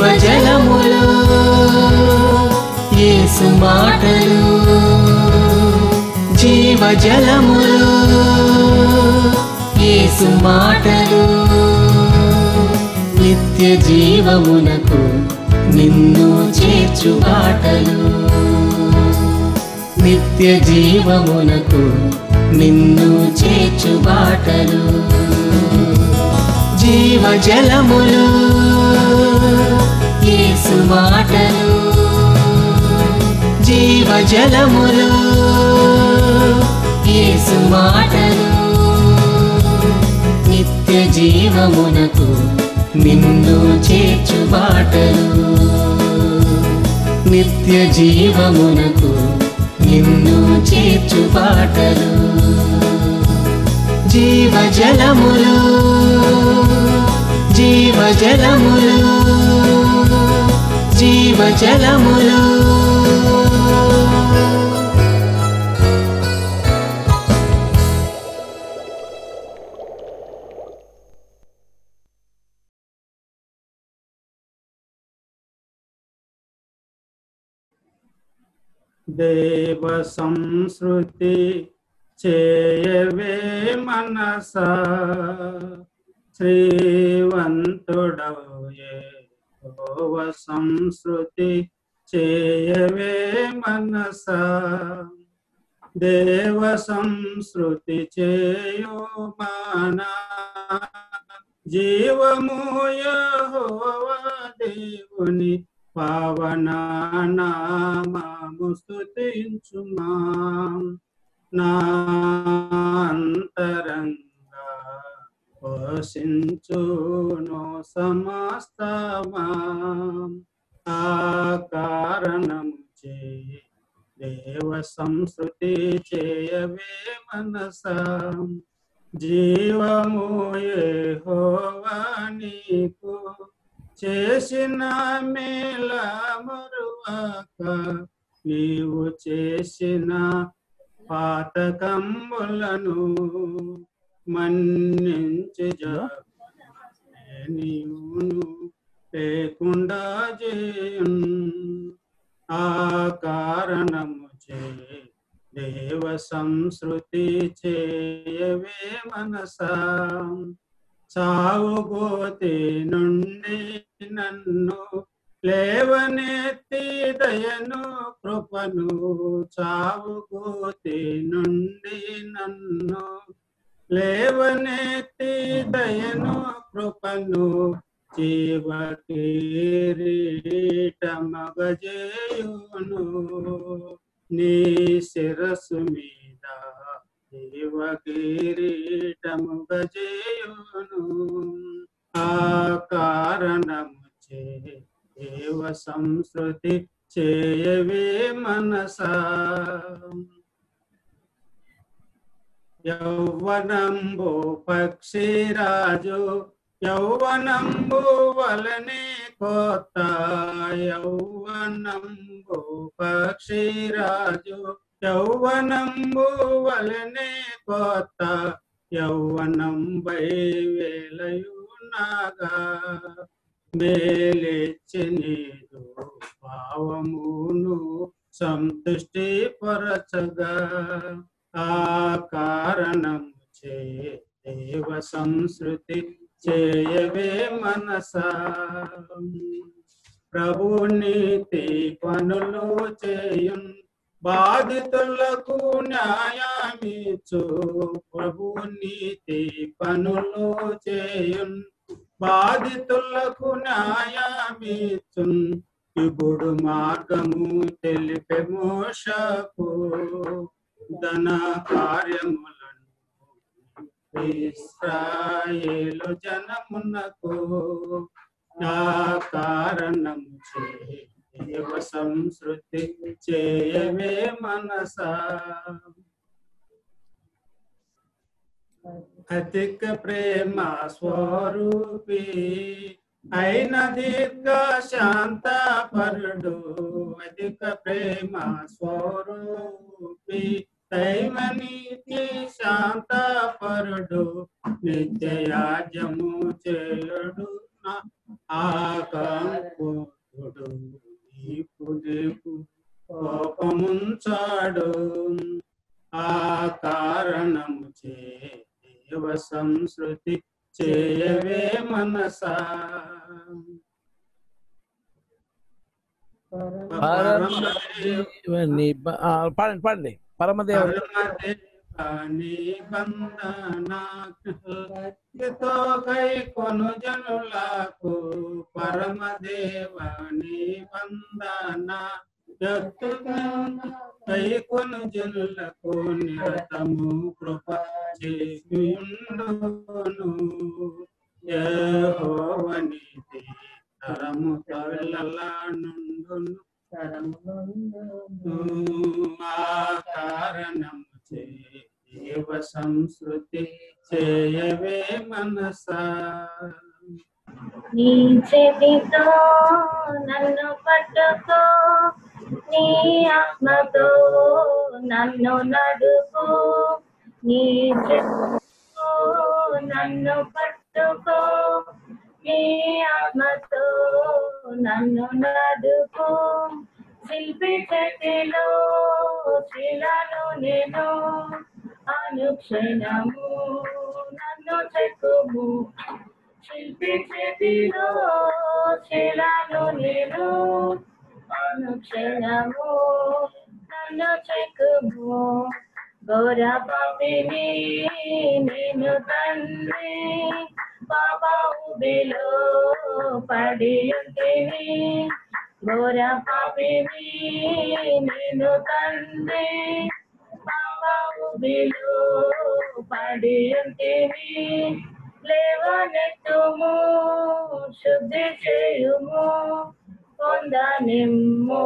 జీవజలములు యేసు మాటలు జీవజలములు యేసు మాటలు నిత్య జీవమునకు నిన్ను చేర్చు బాటలు నిత్య జీవమునకు నిన్ను చేర్చు బాటలు జీవజలములు యేసు మాటలు జీవజలములు యేసు మాటలు నిత్య జీవమునకు నిన్ను చేర్చు బాటలు నిత్య జీవమునకు నిన్ను చేర్చు బాటలు జీవజలములు జీవజలములు జీవజలములు దేవ సంస్కృతి చేయవే మనస శ్రీవంతుడవే దేవ సంస్కృతి చేయవే మనస దేవ సంస్కృతి చేయో మన జీవము యెహోవా దేవుని పావన నామము స్తుతించుమా నాంతరంగా పోషించును సమస్తమా ఆ కారణము చే దేవ సంస్కృతి చేయవే మనస జీవము యెహోవా నీకు చేసిన మేల మరువాక నీవు చేసిన పాతకమ్ములను మన్నించి నీవును లేకుండా చేయున్ ఆ కారణము చే దేవ సంస్కృతి చేయవే మనసా చావుగోతి నుండి నన్ను లేవనెత్తి దయను కృపను చావుగోతి నుండి నన్ను లేవనెత్తి దయను కృపను జీవ కిరీటమగజేయును నీ శిరస్సు మీద జీవ కిరీటము గజేయును ఆ కారణము చే దేవ సంస్కృతి చేయవే మనసా యౌవనంబు పక్షిరాజు యౌవనంబు వలనే కోత యౌవనంబు పక్షిరాజు యౌవనంబు వలనే కోత యౌవనం బై వేలయునాగా మేలెచ్చి నీదు భావమును సంతుష్టి పరచగా ఆ కారణము చే దేవ సంస్కృతి చేయవే మనసా ప్రభు నీతి పనులు చేయున్ బాధితులకు న్యాయమిచ్చు ప్రభు నీతి పనులు చేయున్ బాధితులకు న్యాయమిచ్చున్ ఇప్పుడు మార్గము తెలిపే మోషకు ధన కార్యములను ఇస్రాయేలు జనమునకు ఆ కారణము చే దేవ సంస్కృతి చేయవే మనసా అధిక ప్రేమ స్వరూపి అయిన దీర్ఘ శాంత పరుడు అధిక ప్రేమ స్వరూపి దైవ నీతి శాంత పరుడు నిత్య యాజ్యము చేయుడు ఆకంపుడు నీకు నీకు కోపముంచాడు ఆ కారణము చే దేవ సంస్కృతి చేయవే మనసా పరమదేవుని బ- ఆ, పాడండి పాడండి పరమదేవుని పరమదేవాని బంధనాతో కై కొను జనులకు పరమదేవాని వందన కై కొను జనులకు నిరతము కృప చేయుండును యెహోవని తరము తరల నుండును ఆ కారణము చే దేవ సంస్కృతి చేయవే మనసా నీ చేతితో నన్ను పట్టుకో నీ ఆత్మతో నన్ను నడుపు నీ చేతితో నన్ను పట్టుకో నీ ఆత్మతో నన్ను నడుపు శిల్పి చేతిలో శిలను నేను అనుక్షణము నన్ను చెక్కుము శిల్పి చేతిలో శిలను నేను అనుక్షణము నన్ను చెక్కుము ఘోర పాపిని నేను తండ్రి పాప ఉబిలో పడి ఉంటిని ఘోర పాపిని నేను తండ్రి పాప ఉబిలో పడి ఉంటిని లేవనెత్తుము శుద్ధి చేయుము పొందనిమ్ము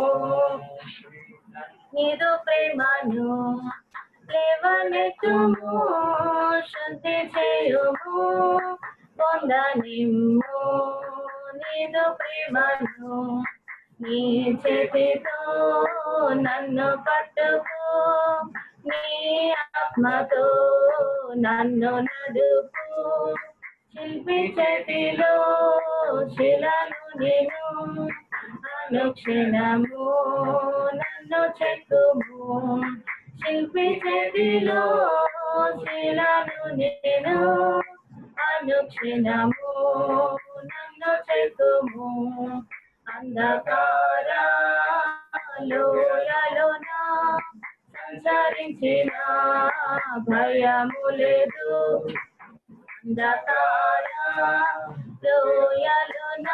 నీదు ప్రేమను లేవనెత్తుము శుద్ధి చేయుము పొందనిమ్ము నీదు ప్రేమను నీ చేతితో నన్ను పట్టుకో నీ ఆత్మతో నన్ను నడుపు శిల్పి చేతిలో శిలను నేను అనుక్షణము నన్ను చెక్కుము శిల్పి చేతిలో శిలను నేను అనుక్షణము నన్ను చెక్కుము అంధకారాలోన సంచరించిన భయము లేదు అంధకారాలోయలోన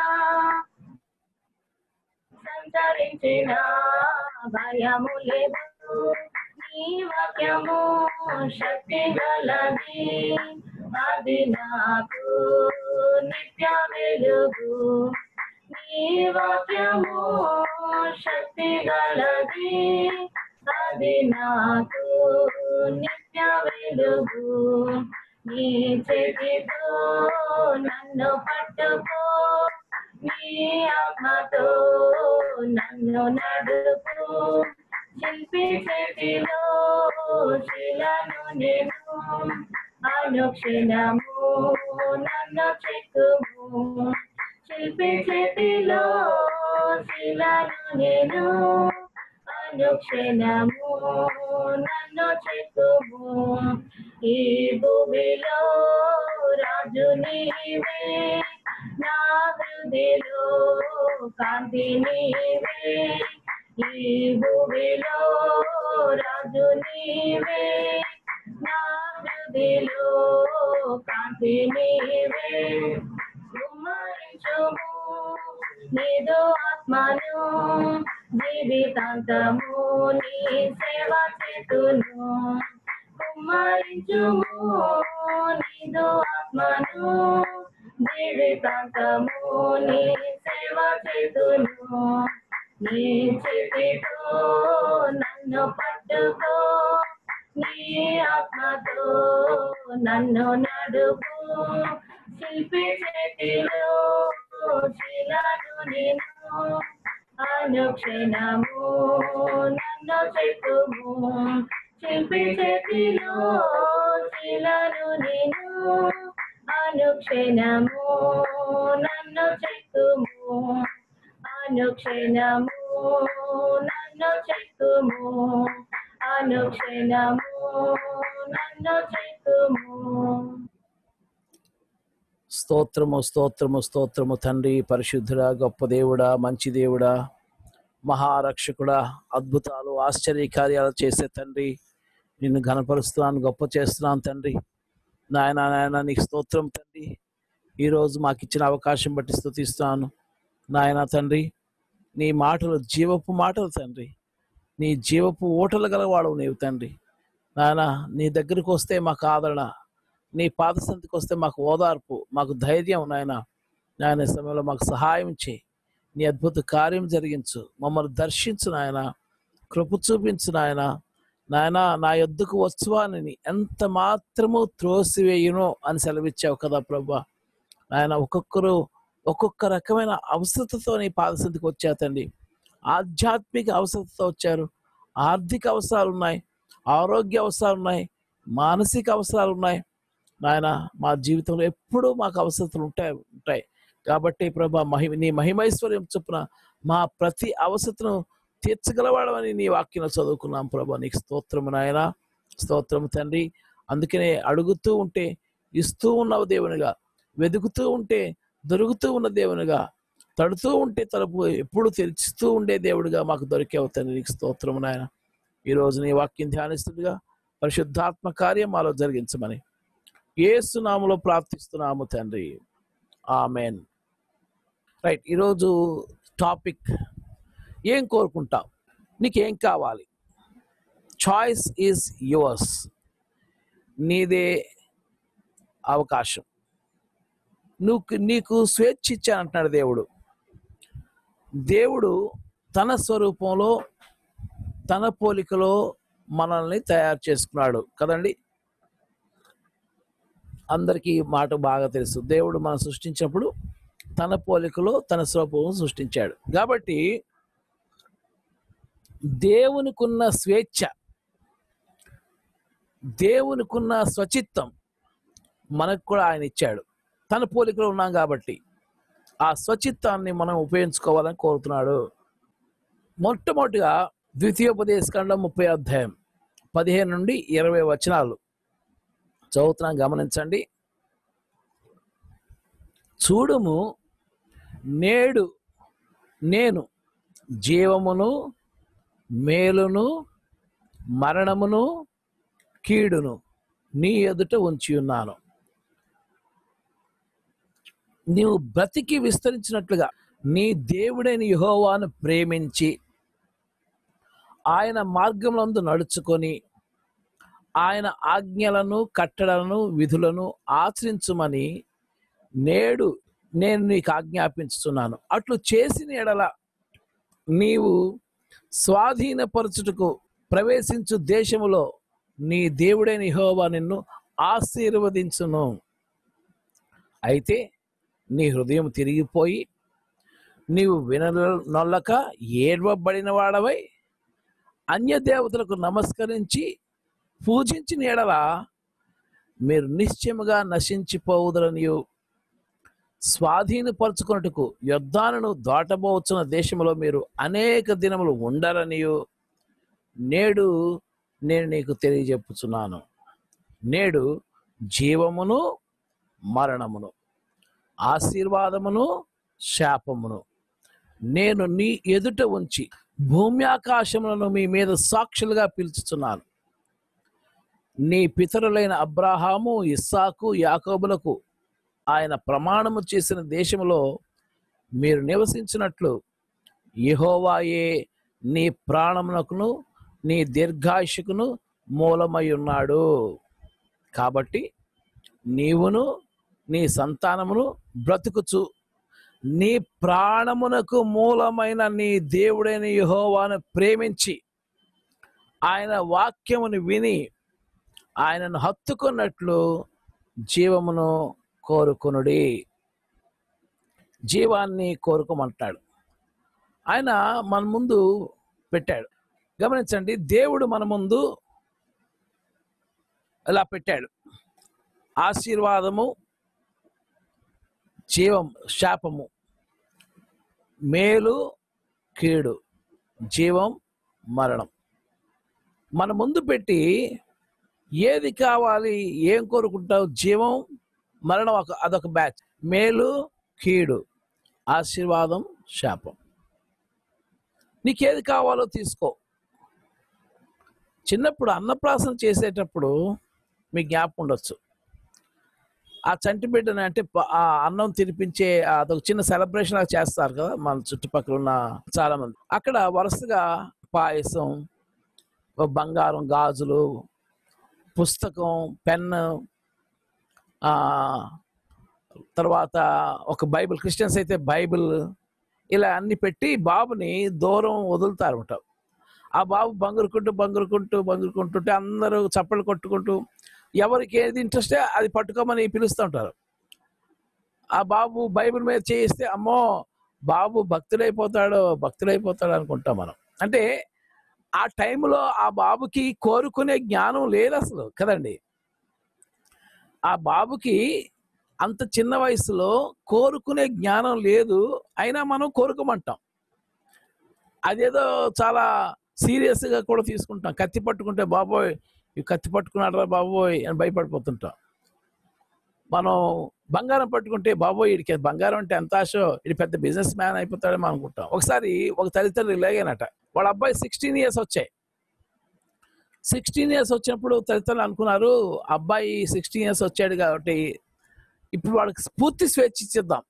సంచరించిన భయము లేదు నీ వాక్యము శక్తి గలది అది నాకు నిత్య వెలుగు నీ వాక్యము శక్తి గలది అది నాకు నిత్య వెలుగు నీ చేతితో నన్ను పట్టుకో నీ ఆత్మతో నన్ను నడుపు శిల్పి చేతిలో శిలను నేను అనుక్షణము నన్ను చెక్కుము శిల్పి చేతిలో శిలను నేను అనుక్షణము నన్ను చెక్కుము ఈ భూమిలో రాజు నీవే నా హృదిలో కాంతి నీవే ఈ భూమిలో రాజు నీవే నా హృదిలో కాంతి నీవే కుమ్మరించుము నీదు ఆత్మను జీవితాంతము నీ సేవ చేతును కుమ్మరించుము నీదు ఆత్మను జీవితాంతము నీ సేవ చేతును నీ చేతితో నన్ను పట్టుకో నీ ఆత్మతో నన్ను నడుపు శిల్పి చేతిలో శిలను నేను అనుక్షణము నన్ను చెక్కుము శిల్పి చేతిలో శిలను నేను అనుక్షణము నన్ను చెక్కు చెక్కుము అనుక్షణము నన్ను చెక్కుము అనుక్షణము నన్ను చెక్కుము స్తోత్రము స్తోత్రము స్తోత్రము తండ్రి పరిశుద్ధుడా గొప్ప దేవుడా మంచి దేవుడా మహారక్షకుడా అద్భుతాలు ఆశ్చర్య కార్యాలు చేసే తండ్రి నిన్ను ఘనపరుస్తున్నాను గొప్ప చేస్తున్నాను తండ్రి నాయన నాయన నీకు స్తోత్రం తండ్రి ఈరోజు మాకు ఇచ్చిన అవకాశం బట్టి స్తుతిస్తున్నాను నాయన తండ్రి నీ మాటలు జీవపు మాటలు తండ్రి నీ జీవపు ఓటలు గలవాడవు నీవు తండ్రి నాయన నీ దగ్గరికి వస్తే మాకు ఆదరణ నీ పాదసంతికి వస్తే మాకు ఓదార్పు మాకు ధైర్యం నాయన నాయన ఈ సమయంలో మాకు సహాయం చేయి నీ అద్భుత కార్యం జరిగించు మమ్మల్ని దర్శించు నాయన కృప చూపించు నాయన నాయన నా యొద్దకు వచ్చువాని ఎంత మాత్రము త్రోసివేయును అని సెలవిచ్చావు కదా ప్రభా నాయన ఒక్కొక్కరు ఒక్కొక్క రకమైన అవసరతతో నీ పాదసంతికి వచ్చాతండి ఆధ్యాత్మిక అవసరతతో వచ్చారు ఆర్థిక అవసరాలు ఉన్నాయి ఆరోగ్య అవసరాలు ఉన్నాయి మానసిక అవసరాలు ఉన్నాయి నాయన మా జీవితంలో ఎప్పుడూ మాకు అవసరతలు ఉంటాయి ఉంటాయి కాబట్టి ప్రభా మహిమ నీ మహిమైశ్వర్యం చొప్పున మా ప్రతి అవసరతను తీర్చగలవాడమని నీ వాక్యం చదువుకున్నాం ప్రభా నీకు స్తోత్రము నాయన స్తోత్రము తండ్రి అందుకనే అడుగుతూ ఉంటే ఇస్తూ ఉన్నావు దేవునిగా వెతుకుతూ ఉంటే దొరుకుతూ ఉన్న దేవునిగా తడుతూ ఉంటే తలుపు ఎప్పుడు తెరిచిస్తూ ఉండే దేవుడిగా మాకు దొరికేవు తండ్రి నీకు స్తోత్రము నాయన ఈరోజు నీ వాక్యం ధ్యానిస్తుండగా పరిశుద్ధాత్మ కార్యం మాలో జరిగించమని ఏసునాములో ప్రార్థిస్తున్నాము తండ్రి ఆమెన్ రైట్ ఈరోజు టాపిక్ ఏం కోరుకుంటావు నీకేం కావాలి చాయిస్ ఈజ్ యువర్స్ నీదే అవకాశం నువ్వు నీకు స్వేచ్ఛ ఇచ్చానంటున్నాడు దేవుడు దేవుడు తన స్వరూపంలో తన పోలికలో మనల్ని తయారు చేసుకున్నాడు కదండి అందరికీ ఈ మాట బాగా తెలుసు దేవుడు మనం సృష్టించినప్పుడు తన పోలికలో తన స్వరూపం సృష్టించాడు కాబట్టి దేవునికున్న స్వేచ్ఛ దేవునికున్న స్వచిత్తం మనకు కూడా ఆయన ఇచ్చాడు తన పోలికలో ఉన్నాం కాబట్టి ఆ స్వచిత్తాన్ని మనం ఉపయోగించుకోవాలని కోరుతున్నాడు మొట్టమొదటిగా ద్వితీయోపదేశకాండం ముప్పై అధ్యాయం పదిహేను నుండి ఇరవై వచనాలు చదువుతున్నాం గమనించండి చూడుము నేడు నేను జీవమును మేలును మరణమును కీడును నీ ఎదుట ఉంచి ఉన్నాను నీవు బ్రతికి విస్తరించినట్లుగా నీ దేవుడైన యెహోవాను ప్రేమించి ఆయన మార్గములందు నడుచుకొని ఆయన ఆజ్ఞలను కట్టడలను విధులను ఆచరించుమని నేడు నేను నీకు ఆజ్ఞాపించుతున్నాను అట్లు చేసిన ఎడల నీవు స్వాధీనపరచుటకు ప్రవేశించు దేశములో నీ దేవుడైన యెహోవా నిన్ను ఆశీర్వదించును అయితే నీ హృదయం తిరిగిపోయి నీవు విననొల్లక ఏడ్వబడిన వాడవై అన్య దేవతలకు నమస్కరించి పూజించిన ఎడల మీరు నిశ్చయముగా నశించిపోవుదరనియు స్వాధీనపరచుకున్నట్టుకు యుద్ధాలను దాటబోచున్న దేశంలో మీరు అనేక దినములు ఉండరనియు నేడు నేను నీకు తెలియజెప్పుచున్నాను నేడు జీవమును మరణమును ఆశీర్వాదమును శాపమును నేను నీ ఎదుట ఉంచి భూమి ఆకాశములను మీ మీద సాక్షులుగా పిలుచుచున్నాను నీ పితరులైన అబ్రాహాము ఇస్సాకు యాకోబులకు ఆయన ప్రమాణము చేసిన దేశములో మీరు నివసించినట్లు యెహోవాయే నీ ప్రాణమునకును నీ దీర్ఘాయుషకును మూలమై ఉన్నాడు కాబట్టి నీవును నీ సంతానమును బ్రతుకుచు నీ ప్రాణమునకు మూలమైన నీ దేవుడైన యెహోవాను ప్రేమించి ఆయన వాక్యమును విని ఆయనను హత్తుకున్నట్లు జీవమును కోరుకునుడి జీవాన్ని కోరుకోమంటాడు ఆయన మన ముందు పెట్టాడు గమనించండి దేవుడు మన ముందు ఇలా పెట్టాడు ఆశీర్వాదము జీవం శాపము మేలు కీడు జీవం మరణం మన ముందు పెట్టి ఏది కావాలి ఏం కోరుకుంటావు జీవం మరణం ఒక అదొక బ్యాచ్ మేలు కీడు ఆశీర్వాదం శాపం నీకేది కావాలో తీసుకో చిన్నప్పుడు అన్నప్రాసన చేసేటప్పుడు మీ జ్ఞాపకం ఉండొచ్చు ఆ చంటి బిడ్డని అంటే ప- ఆ అన్నం తినిపించే అదొక చిన్న సెలబ్రేషన్ లాగా చేస్తారు కదా మన చుట్టుపక్కల ఉన్న చాలా మంది అక్కడ వరుసగా పాయసం ఓ బంగారం గాజులు పుస్తకం పెన్ను ఆ, తర్వాత ఒక బైబిల్ క్రిస్టియన్స్ అయితే బైబిల్ ఇలా అన్ని పెట్టి బాబుని దూరం వదులుతారన్నమాట ఆ బాబు బంగురుకుంటూ బంగురుకుంటూ బంగురుకుంటుంటే అందరూ చప్పలు కొట్టుకుంటూ ఎవరికి ఏది ఇంట్రెస్టే అది పట్టుకోమని పిలుస్తూ ఉంటారు ఆ బాబు బైబిల్ మీద చేయిస్తే అమ్మో బాబు భక్తుడైపోతాడు భక్తుడైపోతాడు అనుకుంటాం మనం అంటే ఆ టైంలో ఆ బాబుకి కోరుకునే జ్ఞానం లేదు అసలు కదండి ఆ బాబుకి అంత చిన్న వయసులో కోరుకునే జ్ఞానం లేదు అయినా మనం కోరుకోమంటాం అదేదో చాలా సీరియస్ గా కూడా తీసుకుంటాం కత్తి పట్టుకుంటే బాబోయ్ ఈ కత్తి పట్టుకున్నాడరా బాబోయ్ అని భయపడిపోతుంటాం మనం బంగారం పట్టుకుంటే బాబోయ్ వీడికి బంగారం అంటే ఎంత ఆశో ఇది పెద్ద బిజినెస్ మ్యాన్ అయిపోతాడేమో అనుకుంటాం ఒకసారి ఒక తల్లిదండ్రులు ఇలాగేనట వాళ్ళ అబ్బాయి సిక్స్టీన్ ఇయర్స్ వచ్చాయి సిక్స్టీన్ ఇయర్స్ వచ్చినప్పుడు తల్లిదండ్రులు అనుకున్నారు అబ్బాయి సిక్స్టీన్ ఇయర్స్ వచ్చాడు కాబట్టి ఇప్పుడు వాడికి పూర్తి స్వేచ్ఛ ఇచ్చేద్దాం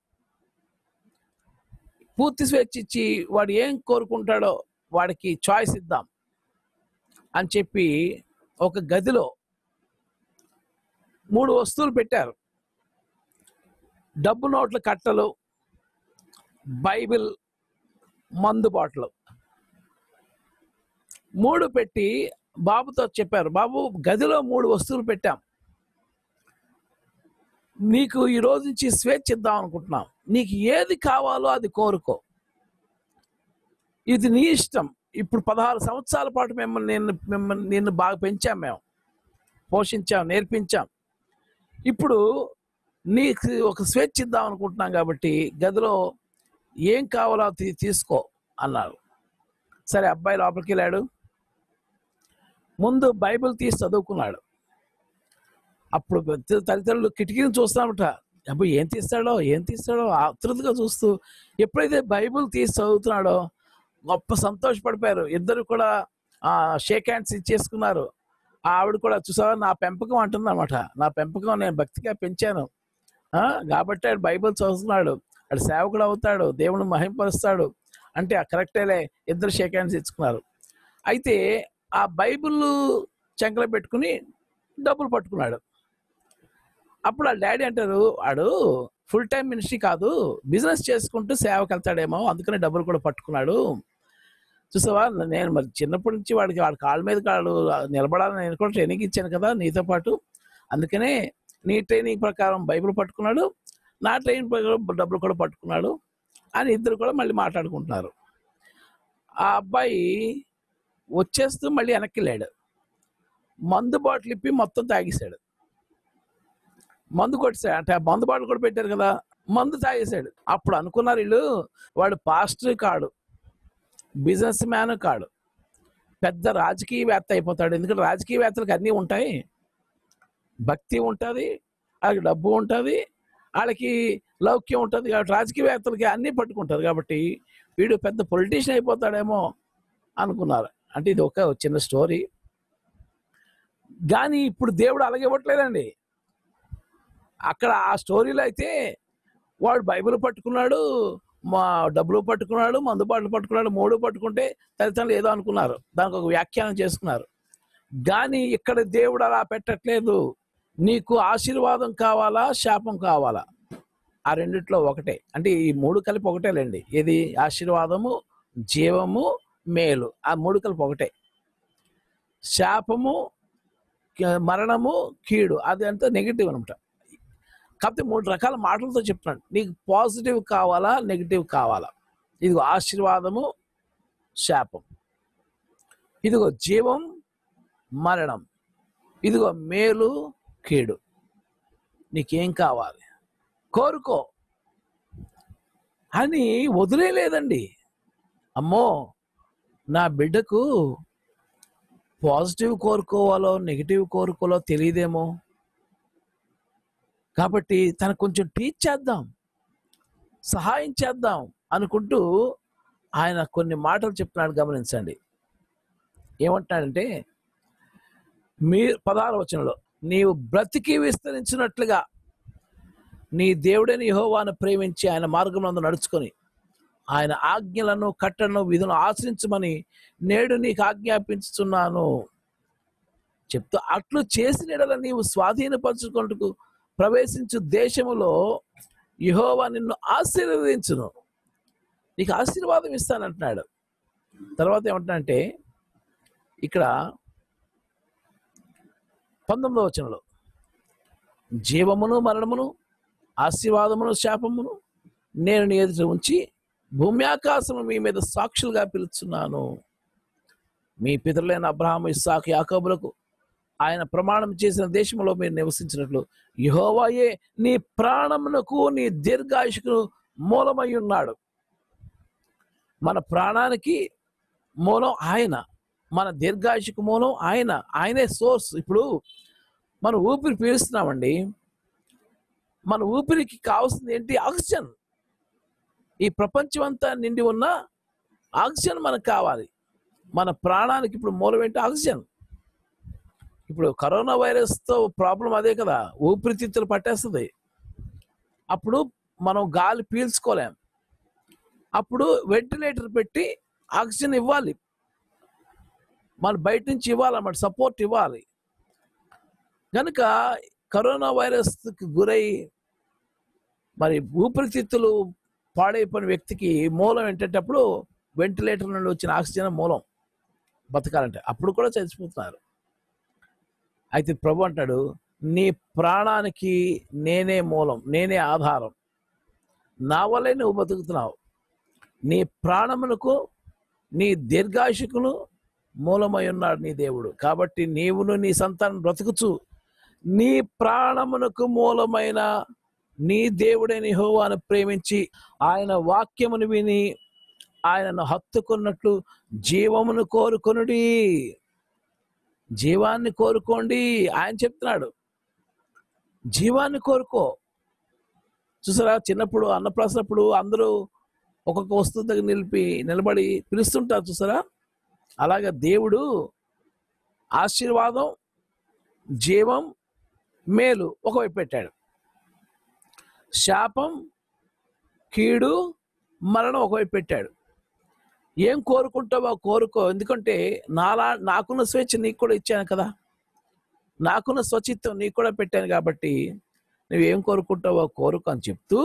పూర్తి స్వేచ్ఛ ఇచ్చి వాడు ఏం కోరుకుంటాడో వాడికి చాయిస్ ఇద్దాం అని చెప్పి ఒక గదిలో మూడు వస్తువులు పెట్టారు డబ్బు నోట్ల కట్టలు బైబిల్ మందు బాటలు మూడు పెట్టి బాబుతో చెప్పారు బాబు గదిలో మూడు వస్తువులు పెట్టాం నీకు ఈ రోజు నుంచి స్వేచ్ఛ ఇద్దాం అనుకుంటున్నాం నీకు ఏది కావాలో అది కోరుకో ఇది నీ ఇష్టం ఇప్పుడు పదహారు సంవత్సరాల పాటు మిమ్మల్ని నిన్ను మిమ్మల్ని నిన్ను బాగా పెంచాం మేము పోషించాం నేర్పించాం ఇప్పుడు నీకు ఒక స్వేచ్ఛ ఇద్దాం అనుకుంటున్నాం కాబట్టి గదిలో ఏం కావాలో అది తీసుకో అన్నారు సరే అబ్బాయి లోపలికి వెళ్ళాడు ముందు బైబిల్ తీసి చదువుకున్నాడు అప్పుడు పెద్ద తల్లిదండ్రులు కిటికీని చూస్తామట అప్పుడు ఏం తీస్తాడో ఏం తీస్తాడో ఆతృతగా చూస్తూ ఎప్పుడైతే బైబిల్ తీసి చదువుతున్నాడో గొప్ప సంతోషపడిపోయారు ఇద్దరు కూడా షేక్ హ్యాండ్స్ ఇచ్చేసుకున్నారు ఆ ఆవిడ కూడా చూసావా నా పెంపకం అంటుంది అనమాట నా పెంపకం నేను భక్తిగా పెంచాను ఆ, కాబట్టి ఆడు బైబిల్ చదువుతున్నాడు ఆడు సేవకుడు అవుతాడు దేవుని మహింపరుస్తాడు అంటే ఆ కరెక్టేలే ఇద్దరు షేక్ హ్యాండ్స్ ఇచ్చుకున్నారు అయితే ఆ బైబిల్ చెంకలో పెట్టుకుని డబ్బులు పట్టుకున్నాడు అప్పుడు ఆ డాడీ అంటారు వాడు ఫుల్ టైం మినిస్ట్రీ కాదు బిజినెస్ చేసుకుంటూ సేవకి వెళ్తాడేమో అందుకని డబ్బులు కూడా పట్టుకున్నాడు చూసావా నేను మరి చిన్నప్పటి నుంచి వాడికి వాడి కాళ్ళ మీద కాళ్ళు నిలబడాలని నేను కూడా ట్రైనింగ్ ఇచ్చాను కదా నీతో పాటు అందుకనే నీ ట్రైనింగ్ ప్రకారం బైబిల్ పట్టుకున్నాడు నా ట్రైనింగ్ ప్రకారం డబ్బులు కూడా పట్టుకున్నాడు అని ఇద్దరు కూడా మళ్ళీ మాట్లాడుకుంటున్నారు ఆ అబ్బాయి వచ్చేస్తూ మళ్ళీ వెనక్కి వెళ్ళాడు మందు బాటిల్ ఇప్పి మొత్తం తాగేశాడు మందు కొట్టేశాడు అంటే ఆ మందు బాటిల్ కూడా పెట్టారు కదా మందు తాగేశాడు అప్పుడు అనుకున్నారు వీళ్ళు వాడు పాస్టర్ కాడు బిజినెస్ మ్యాన్ కాడు పెద్ద రాజకీయవేత్త అయిపోతాడు ఎందుకంటే రాజకీయవేత్తలకు అన్నీ ఉంటాయి భక్తి ఉంటుంది వాళ్ళకి డబ్బు ఉంటుంది వాళ్ళకి లౌక్యం ఉంటుంది కాబట్టి రాజకీయవేత్తలకి అన్నీ పట్టుకుంటారు కాబట్టి వీడు పెద్ద పొలిటీషియన్ అయిపోతాడేమో అనుకున్నారు అంటే ఇది ఒక చిన్న స్టోరీ కానీ ఇప్పుడు దేవుడు అలాగే ఇవ్వట్లేదండి అక్కడ ఆ స్టోరీలో అయితే వాడు బైబిల్ పట్టుకున్నాడు మా డబ్బులు పట్టుకున్నాడు మందుబాట్లు పట్టుకున్నాడు మూడు పట్టుకుంటే తల్లిదండ్రులు ఏదో అనుకున్నారు దానికి ఒక వ్యాఖ్యానం చేసుకున్నారు కానీ ఇక్కడ దేవుడు అలా పెట్టట్లేదు నీకు ఆశీర్వాదం కావాలా శాపం కావాలా ఆ రెండిట్లో ఒకటే అంటే ఈ మూడు కలిపి ఒకటేలేండి ఇది ఆశీర్వాదము జీవము మేలు ఆ మూడు కలిపి ఒకటే శాపము క- మరణము కీడు అది అంతా నెగిటివ్ అనమాట కాకపోతే మూడు రకాల మాటలతో చెప్తున్నాడు నీకు పాజిటివ్ కావాలా నెగిటివ్ కావాలా ఇదిగో ఆశీర్వాదము శాపం ఇదిగో జీవం మరణం ఇదిగో మేలు కీడు నీకేం కావాలి కోరుకో అని వదిలేలేదండి అమ్మో నా బిడ్డకు పాజిటివ్ కోరుకోవాలో నెగిటివ్ కోరుకోవాలో తెలియదేమో కాబట్టి తనకు కొంచెం టీచ్ చేద్దాం సహాయం చేద్దాం అనుకుంటూ ఆయన కొన్ని మాటలు చెప్తున్నాడు గమనించండి ఏమంటున్నాడంటే మీ పదహారు వచనంలో నీవు బ్రతికి విస్తరించినట్లుగా నీ దేవుడైన యెహోవాను ప్రేమించి ఆయన మార్గంలో నడుచుకొని ఆయన ఆజ్ఞలను కట్టలను విధులను ఆశ్రయించమని నేడు నీకు ఆజ్ఞాపించుతున్నాను చెప్తూ అట్లు చేసిన యెడల నీవు స్వాధీనపరచుకుంటూ ప్రవేశించు దేశములో యెహోవా నిన్ను ఆశీర్వదించును నీకు ఆశీర్వాదం ఇస్తానంటున్నాడు తర్వాత ఏమంటున్నాడంటే ఇక్కడ పంతొమ్మిదవ వచనంలో జీవమును మరణమును ఆశీర్వాదమును శాపమును నేను నీ ఎదుట ఉంచి భూమి ఆకాశము మీ మీద సాక్షులుగా పిలుచున్నాను మీ పితరులైన అబ్రహాము ఇస్సాకు యాకోబులకు ఆయన ప్రమాణం చేసిన దేశంలో మీరు నివసించినట్లు యెహోవాయే నీ ప్రాణమునకు నీ దీర్ఘాయుషుకు మూలమై ఉన్నాడు మన ప్రాణానికి మూలం ఆయన మన దీర్ఘాయుషుకు మూలం ఆయన ఆయనే సోర్స్ ఇప్పుడు మనం ఊపిరి పీలుస్తున్నామండి మన ఊపిరికి కావాల్సింది ఏంటి ఆక్సిజన్ ఈ ప్రపంచం అంతా నిండి ఉన్న ఆక్సిజన్ మనకు కావాలి మన ప్రాణానికి ఇప్పుడు మూలం ఏంటి ఆక్సిజన్ ఇప్పుడు కరోనా వైరస్తో ప్రాబ్లం అదే కదా ఊపిరితిత్తులు పట్టేస్తుంది అప్పుడు మనం గాలి పీల్చుకోలేం అప్పుడు వెంటిలేటర్ పెట్టి ఆక్సిజన్ ఇవ్వాలి మన బయట నుంచి ఇవ్వాలన్నమాట సపోర్ట్ ఇవ్వాలి కనుక కరోనా వైరస్కి గురై మరి ఊపిరితిత్తులు పాడైపోయిన వ్యక్తికి మూలం ఏంటంటే అప్పుడు వెంటిలేటర్ నుండి వచ్చిన ఆక్సిజన్ మూలం బతకాలంటే అప్పుడు కూడా చచ్చిపోతున్నారు అయితే ప్రభు అంటాడు నీ ప్రాణానికి నేనే మూలం నేనే ఆధారం నా వల్లే నువ్వు బతుకుతున్నావు నీ ప్రాణమునకు నీ దీర్ఘాయుషకును మూలమై ఉన్నాడు నీ దేవుడు కాబట్టి నీవును నీ సంతానం బ్రతుకుచు నీ ప్రాణమునకు మూలమైన నీ దేవుడైన యెహోవాను ప్రేమించి ఆయన వాక్యమును విని ఆయనను హత్తుకున్నట్లు జీవమును కోరుకొనుడి జీవాన్ని కోరుకోండి ఆయన చెప్తున్నాడు జీవాన్ని కోరుకో చూసారా చిన్నప్పుడు అన్నప్రాసనప్పుడు అందరూ ఒక్కొక్క వస్తువు దగ్గర నిలిపి నిలబడి పిలుస్తుంటారు చూసారా అలాగే దేవుడు ఆశీర్వాదం జీవం మేలు ఒకవైపు పెట్టాడు శాపం కీడు మరణం ఒకవైపు పెట్టాడు ఏం కోరుకుంటావో కోరుకో ఎందుకంటే నాలా నాకున్న స్వేచ్ఛ నీకు కూడా ఇచ్చాను కదా నాకున్న స్వచిత్వం నీకు కూడా పెట్టాను కాబట్టి నువ్వేం కోరుకుంటావో కోరుకో అని చెప్తూ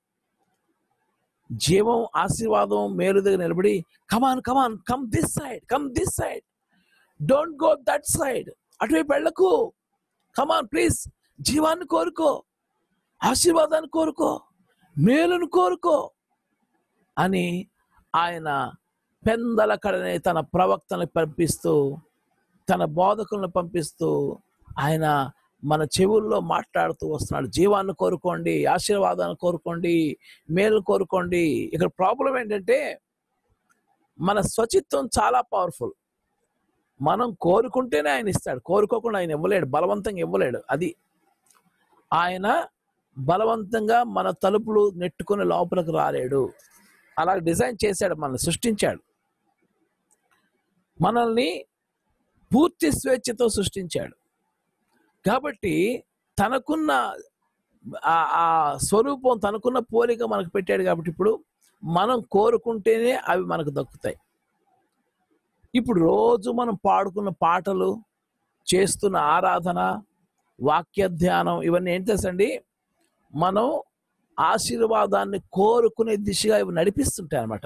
జీవం ఆశీర్వాదం మేలు దగ్గర నిలబడి come on come on come this side come this side don't go that side అటువైపు వెళ్ళకు కమాన్ ప్లీజ్ జీవాన్ని కోరుకో ఆశీర్వాదాన్ని కోరుకో మేలును కోరుకో అని ఆయన పెందల కడనే తన ప్రవక్తలను పంపిస్తూ తన బోధకులను పంపిస్తూ ఆయన మన చెవుల్లో మాట్లాడుతూ వస్తున్నాడు జీవాన్ని కోరుకోండి ఆశీర్వాదాన్ని కోరుకోండి మేలు కోరుకోండి ఇక్కడ ప్రాబ్లం ఏంటంటే మన స్వచిత్వం చాలా పవర్ఫుల్ మనం కోరుకుంటేనే ఆయన ఇస్తాడు కోరుకోకుండా ఆయన ఇవ్వలేడు బలవంతంగా ఇవ్వలేడు అది ఆయన బలవంతంగా మన తలుపులు నెట్టుకుని లోపలికి రాలేడు అలా డిజైన్ చేశాడు మనల్ని సృష్టించాడు మనల్ని పూర్తి స్వేచ్ఛతో సృష్టించాడు కాబట్టి తనకున్న ఆ- ఆ స్వరూపం తనకున్న పోలిక మనకు పెట్టాడు కాబట్టి ఇప్పుడు మనం కోరుకుంటేనే అవి మనకు దక్కుతాయి ఇప్పుడు రోజు మనం పాడుకున్న పాటలు చేస్తున్న ఆరాధన వాక్య ధ్యానం ఇవన్నీ ఏం తెలుసండి మనం ఆశీర్వాదాన్ని కోరుకునే దిశగా ఇవి నడిపిస్తుంటాయి అన్నమాట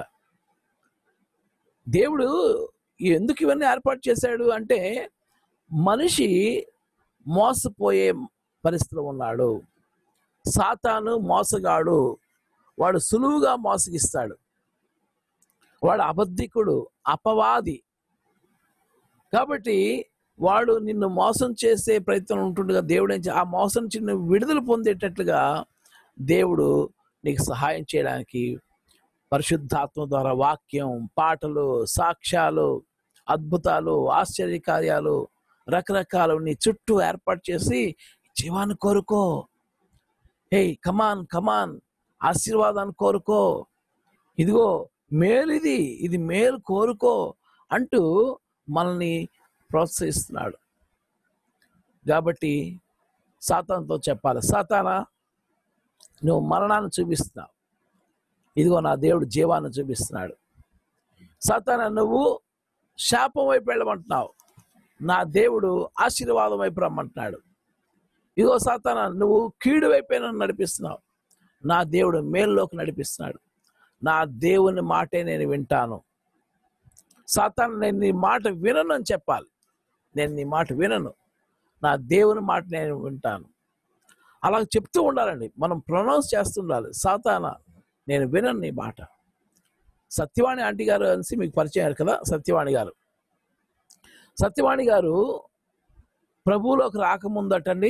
దేవుడు ఎందుకు ఇవన్నీ ఏర్పాటు చేశాడు అంటే మనిషి మోసపోయే పరిస్థితిలో ఉన్నాడు సాతాను మోసగాడు వాడు సులువుగా మోసగిస్తాడు వాడు అబద్ధికుడు అపవాది కాబట్టి వాడు నిన్ను మోసం చేసే ప్రయత్నం ఉంటుండగా దేవుడు ఏం చే- ఆ మోసం నుంచి నువ్వు విడుదల పొందేటట్లుగా దేవుడు నీకు సహాయం చేయడానికి పరిశుద్ధాత్మ ద్వారా వాక్యం పాటలు సాక్ష్యాలు అద్భుతాలు ఆశ్చర్య కార్యాలు రకరకాలు నీ చుట్టూ ఏర్పాటు చేసి జీవాన్ని కోరుకో హే కమాన్ కమాన్ ఆశీర్వాదాన్ని కోరుకో ఇదిగో మేలు ఇది ఇది మేలు కోరుకో అంటూ మనల్ని ప్రోత్సహిస్తున్నాడు కాబట్టి సాతాన్తో చెప్పాలి సాతానా నువ్వు మరణాన్ని చూపిస్తున్నావు ఇదిగో నా దేవుడు జీవాన్ని చూపిస్తున్నాడు సాతానా నువ్వు శాపం వైపు వెళ్ళమంటున్నావు నా దేవుడు ఆశీర్వాదం వైపు రమ్మంటున్నాడు ఇదిగో సాతానా నువ్వు కీడు వైపే నన్ను నడిపిస్తున్నావు నా దేవుడు మేల్లోకి నడిపిస్తున్నాడు నా దేవుని మాటే నేను వింటాను సాతాను నేను నీ మాట వినను అని చెప్పాలి నేను నీ మాట వినను నా దేవుని మాట నేను వింటాను అలా చెప్తూ ఉండాలండి మనం ప్రొనౌన్స్ చేస్తుండాలి సాతాన నేను వినను నీ మాట సత్యవాణి ఆంటీ గారు అనేసి మీకు పరిచయం అయ్యారు కదా సత్యవాణి గారు సత్యవాణి గారు ప్రభువులోకి రాకముందటండి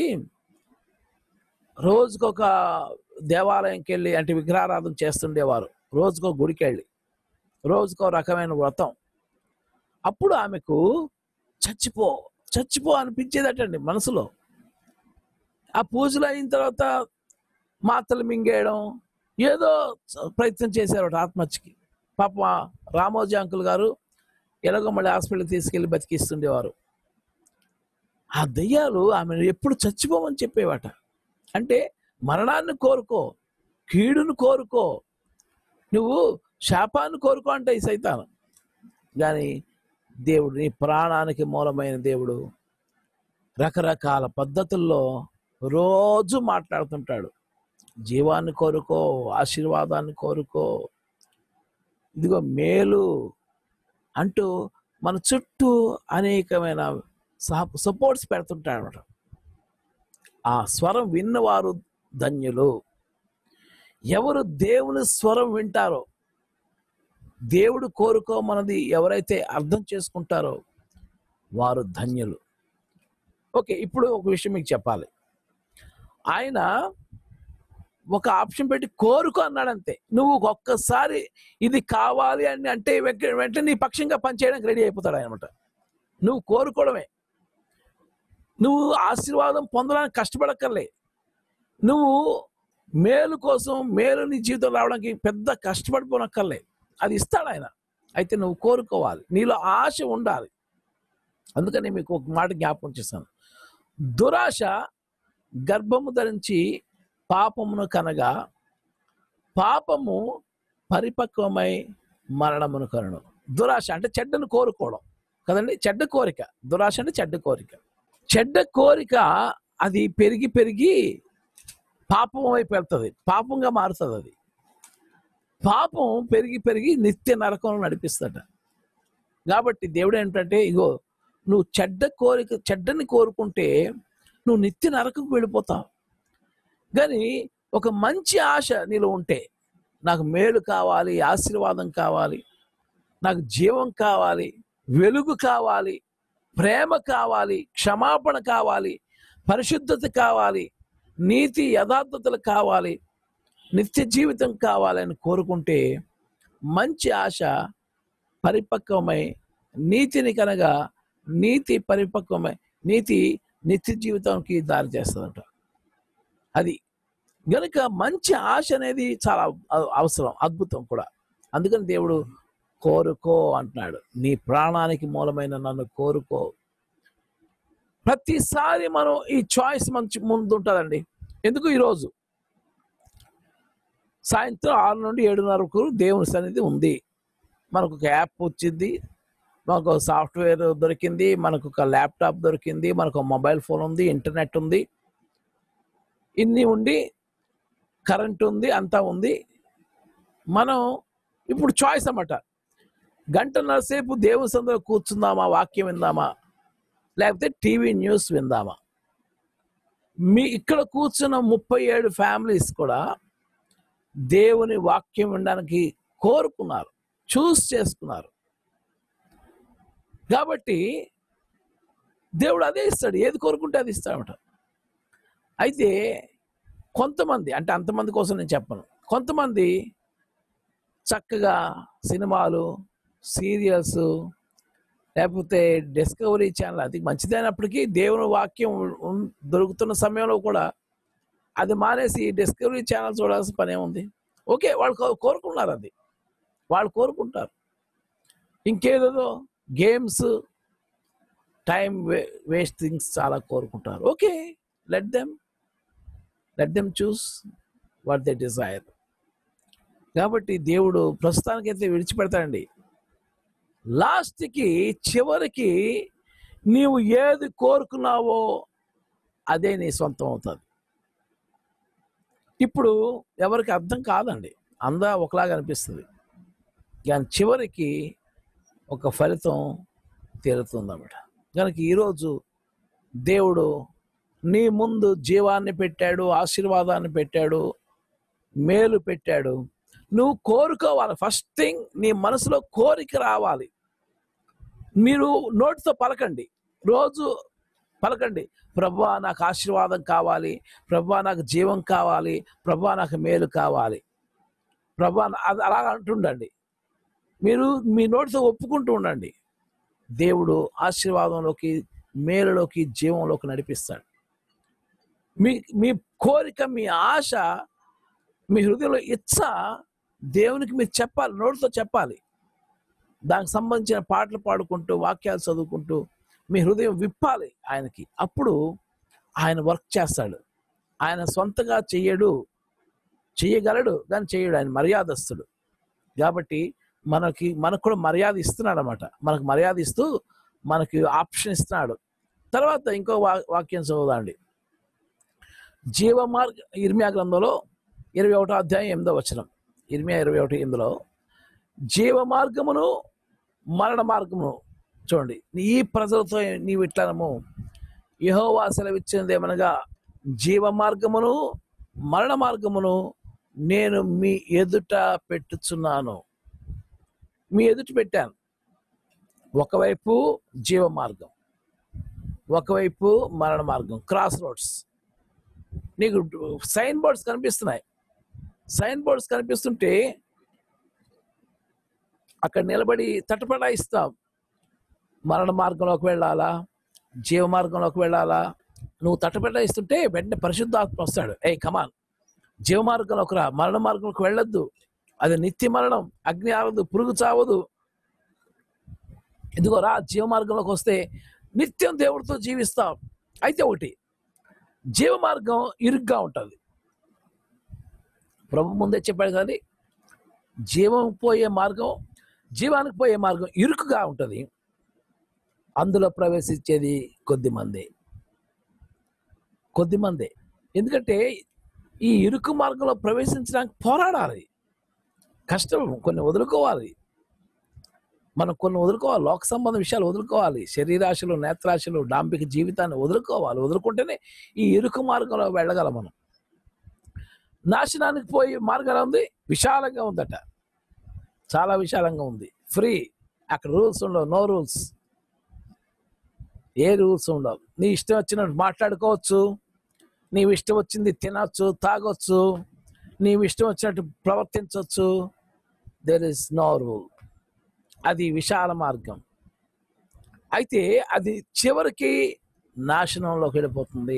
రోజుకొక దేవాలయంకి వెళ్ళి అంటే విగ్రహారాధన చేస్తుండేవారు రోజుకో గుడికి వెళ్ళి రోజుకో రకమైన వ్రతం అప్పుడు ఆమెకు చచ్చిపో చచ్చిపో అనిపించేదటండి మనసులో ఆ పూజలు అయిన తర్వాత మాత్రలు మింగేయడం ఏదో ప్రయత్నం చేశారు ఆత్మహత్యకి పాప రామోజీ అంకుల్ గారు ఎలాగో మళ్ళీ హాస్పిటల్ తీసుకెళ్లి బతికిస్తుండేవారు ఆ దయ్యాలు ఆమెను ఎప్పుడు చచ్చిపోమని చెప్పేవాట అంటే మరణాన్ని కోరుకో కీడును కోరుకో నువ్వు శాపాన్ని కోరుకో అంటే ఈ సైతాను కానీ దేవుడు నీ ప్రాణానికి మూలమైన దేవుడు రకరకాల పద్ధతుల్లో రోజు మాట్లాడుతుంటాడు జీవాన్ని కోరుకో ఆశీర్వాదాన్ని కోరుకో ఇదిగో మేలు అంటూ మన చుట్టూ అనేకమైన సపోర్ట్స్ పెడుతుంటాడు అనమాట ఆ స్వరం విన్నవారు ధన్యులు ఎవరు దేవుని స్వరం వింటారో దేవుడు కోరుకోమన్నది ఎవరైతే అర్థం చేసుకుంటారో వారు ధన్యులు ఓకే ఇప్పుడు ఒక విషయం మీకు చెప్పాలి ఆయన ఒక ఆప్షన్ పెట్టి కోరుకో అన్నాడు అంతే నువ్వు ఒక్కసారి ఇది కావాలి అని అంటే వెంట- వెంటనే నీ పక్షంగా పనిచేయడానికి రెడీ అయిపోతాడు అనమాట నువ్వు కోరుకోవడమే నువ్వు ఆశీర్వాదం పొందడానికి కష్టపడక్కర్లే నువ్వు మేలు కోసం మేలు నీ జీవితం రావడానికి పెద్ద కష్టపడిపోనక్కర్లే అది ఇస్తాడు ఆయన అయితే నువ్వు కోరుకోవాలి నీలో ఆశ ఉండాలి అందుకని మీకు ఒక మాట జ్ఞాపకం చేస్తాను దురాశ గర్భము ధరించి పాపమును కనగా పాపము పరిపక్వమై మరణమును కనును దురాశ అంటే చెడ్డను కోరుకోవడం కదండి చెడ్డ కోరిక దురాశ అంటే చెడ్డ కోరిక చెడ్డ కోరిక అది పెరిగి పెరిగి పాపం వైపు వెళ్తుంది పాపంగా మారుతుంది అది పాపం పెరిగి పెరిగి నిత్య నరకంలో నడిపిస్తాడు కాబట్టి దేవుడు ఏంటంటే ఇగో నువ్వు చెడ్డ కోరిక చెడ్డని కోరుకుంటే నువ్వు నిత్య నరకకు వెళ్ళిపోతావు కానీ ఒక మంచి ఆశ నీలో ఉంటే నాకు మేలు కావాలి ఆశీర్వాదం కావాలి నాకు జీవం కావాలి వెలుగు కావాలి ప్రేమ కావాలి క్షమాపణ కావాలి పరిశుద్ధత కావాలి నీతి యథార్థతలు కావాలి నిత్య జీవితం కావాలని కోరుకుంటే మంచి ఆశ పరిపక్వమై నీతిని కనుక నీతి పరిపక్వమై నీతి నిత్య జీవితానికి దారి చేస్తుందంట అది గనుక మంచి ఆశ అనేది చాలా అ- అవసరం అద్భుతం కూడా అందుకని దేవుడు కోరుకో అంటున్నాడు నీ ప్రాణానికి మూలమైన నన్ను కోరుకో ప్రతిసారి మనం ఈ చాయిస్ మంచి ముందు ఉంటుందండి ఎందుకు ఈరోజు సాయంత్రం ఆరు నుండి ఏడున్నర వరకు దేవుని సన్నిధి ఉంది మనకు ఒక యాప్ వచ్చింది మనకు ఒక సాఫ్ట్వేర్ దొరికింది మనకు ఒక ల్యాప్టాప్ దొరికింది మనకు ఒక మొబైల్ ఫోన్ ఉంది ఇంటర్నెట్ ఉంది ఇన్ని ఉండి కరెంట్ ఉంది అంతా ఉంది మనం ఇప్పుడు చాయిస్ అన్నమాట గంటన్నర సేపు దేవుని సందులో కూర్చుందామా వాక్యం విందామా లేకపోతే టీవీ న్యూస్ విందామా మీ ఇక్కడ కూర్చున్న ముప్పై ఏడు ఫ్యామిలీస్ కూడా దేవుని వాక్యం వినడానికి కోరుకున్నారు చూస్ చేసుకున్నారు కాబట్టి దేవుడు అదే ఇస్తాడు ఏది కోరుకుంటే అది ఇస్తాడట అయితే కొంతమంది అంటే అంతమంది కోసం నేను చెప్పను కొంతమంది చక్కగా సినిమాలు సీరియల్స్ లేకపోతే డిస్కవరీ ఛానల్ అది మంచిదైనప్పటికీ దేవుని వాక్యం ఉన్- దొరుకుతున్న సమయంలో కూడా అది మానేసి డిస్కవరీ ఛానల్ చూడాల్సిన పనే ఉంది ఓకే వాళ్ళు కో- కోరుకున్నారు అది వాళ్ళు కోరుకుంటారు ఇంకేదో గేమ్స్ టైం వేస్ట్ థింగ్స్ చాలా కోరుకుంటారు okay let them let them choose what they desire కాబట్టి దేవుడు ప్రస్తుతానికైతే విడిచిపెడతాడండి లాస్ట్కి చివరికి నీవు ఏది కోరుకున్నావో అదే నీ సొంతం అవుతుంది ఇప్పుడు ఎవరికి అర్థం కాదండి అందా ఒకలాగా అనిపిస్తుంది కానీ చివరికి ఒక ఫలితం తీరుతుందన్నమాట కనుక ఈరోజు దేవుడు నీ ముందు జీవాన్ని పెట్టాడు ఆశీర్వాదాన్ని పెట్టాడు మేలు పెట్టాడు నువ్వు కోరుకోవాలి ఫస్ట్ థింగ్ నీ మనసులో కోరిక రావాలి మీరు నోటితో పలకండి రోజు పలకండి ప్రభా నాకు ఆశీర్వాదం కావాలి ప్రభా నాకు జీవం కావాలి ప్రభా నాకు మేలు కావాలి ప్రభా నా- అది అలా అంటుండండి మీరు మీ నోటితో ఒప్పుకుంటూ ఉండండి దేవుడు ఆశీర్వాదంలోకి మేలులోకి జీవంలోకి నడిపిస్తాడు మీ మీ కోరిక మీ ఆశ మీ హృదయంలో ఇచ్చ దేవునికి మీరు చెప్పాలి నోటితో చెప్పాలి దానికి సంబంధించిన పాటలు పాడుకుంటూ వాక్యాలు చదువుకుంటూ మీ హృదయం విప్పాలి ఆయనకి అప్పుడు ఆయన వర్క్ చేస్తాడు ఆయన సొంతగా చెయ్యడు చెయ్యగలడు కానీ చెయ్యడు ఆయన మర్యాదస్తుడు కాబట్టి మనకి మనకు కూడా మర్యాద ఇస్తున్నాడు అనమాట మనకు మర్యాద ఇస్తూ మనకి ఆప్షన్ ఇస్తున్నాడు తర్వాత ఇంకో వా వాక్యం చదువుదాండి జీవ మార్గ ఇర్మియా గ్రంథంలో ఇరవై ఒకటో అధ్యాయం ఎనిమిదో వచనం ఇర్మియా ఇరవై ఒకటి ఎనిమిదిలో జీవ మార్గమును మరణ మార్గమును చూడండి ఈ ప్రజలతో నీవు ఇట్లనము యహోవా సెలవిచ్చినది ఏమనగా జీవ మార్గమును మరణ మార్గమును నేను మీ ఎదుట పెట్టుచున్నాను మీ ఎదుట పెట్టాను ఒకవైపు జీవ మార్గం ఒకవైపు మరణ మార్గం క్రాస్ రోడ్స్ నీకు సైన్ బోర్డ్స్ కనిపిస్తున్నాయి సైన్ బోర్డ్స్ కనిపిస్తుంటే అక్కడ నిలబడి తటపడాయిస్తాం మరణ మార్గంలోకి వెళ్ళాలా జీవ మార్గంలోకి వెళ్ళాలా నువ్వు తటపడాయిస్తుంటే వెంటనే పరిశుద్ధాత్మ వస్తాడు ఏ కమాన్ జీవ మార్గంలోకి రా మరణ మార్గంలోకి వెళ్ళొద్దు అది నిత్య మరణం అగ్ని ఆవదు పురుగు చావదు ఇదిగో రా జీవ మార్గంలోకి వస్తే నిత్యం దేవుడితో జీవిస్తాం అయితే ఒకటి జీవ మార్గం ఇరుగ్గా ఉంటుంది ప్రభు ముందే చెప్పాడు కానీ జీవం పోయే మార్గం జీవానికి పోయే మార్గం ఇరుకుగా ఉంటుంది అందులో ప్రవేశించేది కొద్ది మంది కొద్ది మంది ఎందుకంటే ఈ ఇరుకు మార్గంలో ప్రవేశించడానికి పోరాడాలి కష్టం కొన్ని వదులుకోవాలి మనం కొన్ని వదులుకోవాలి లోక సంబంధ విషయాలు వదులుకోవాలి శరీరాశలు నేత్రాశలు డాంబిక జీవితాన్ని వదులుకోవాలి వదులుకుంటేనే ఈ ఇరుకు మార్గంలో వెళ్ళగలం మనం నాశనానికి పోయే మార్గం ఉంది విశాలంగా ఉందట చాలా విశాలంగా ఉంది ఫ్రీ అక్కడ రూల్స్ ఉండవు నో రూల్స్ ఏ రూల్స్ ఉండవు నీ ఇష్టం వచ్చినట్టు మాట్లాడుకోవచ్చు నీవు ఇష్టం వచ్చింది తినొచ్చు తాగొచ్చు నీవు ఇష్టం వచ్చినట్టు ప్రవర్తించవచ్చు దెర్ ఇస్ నో రూల్ అది విశాల మార్గం అయితే అది చివరికి నాశనంలోకి వెళ్ళిపోతుంది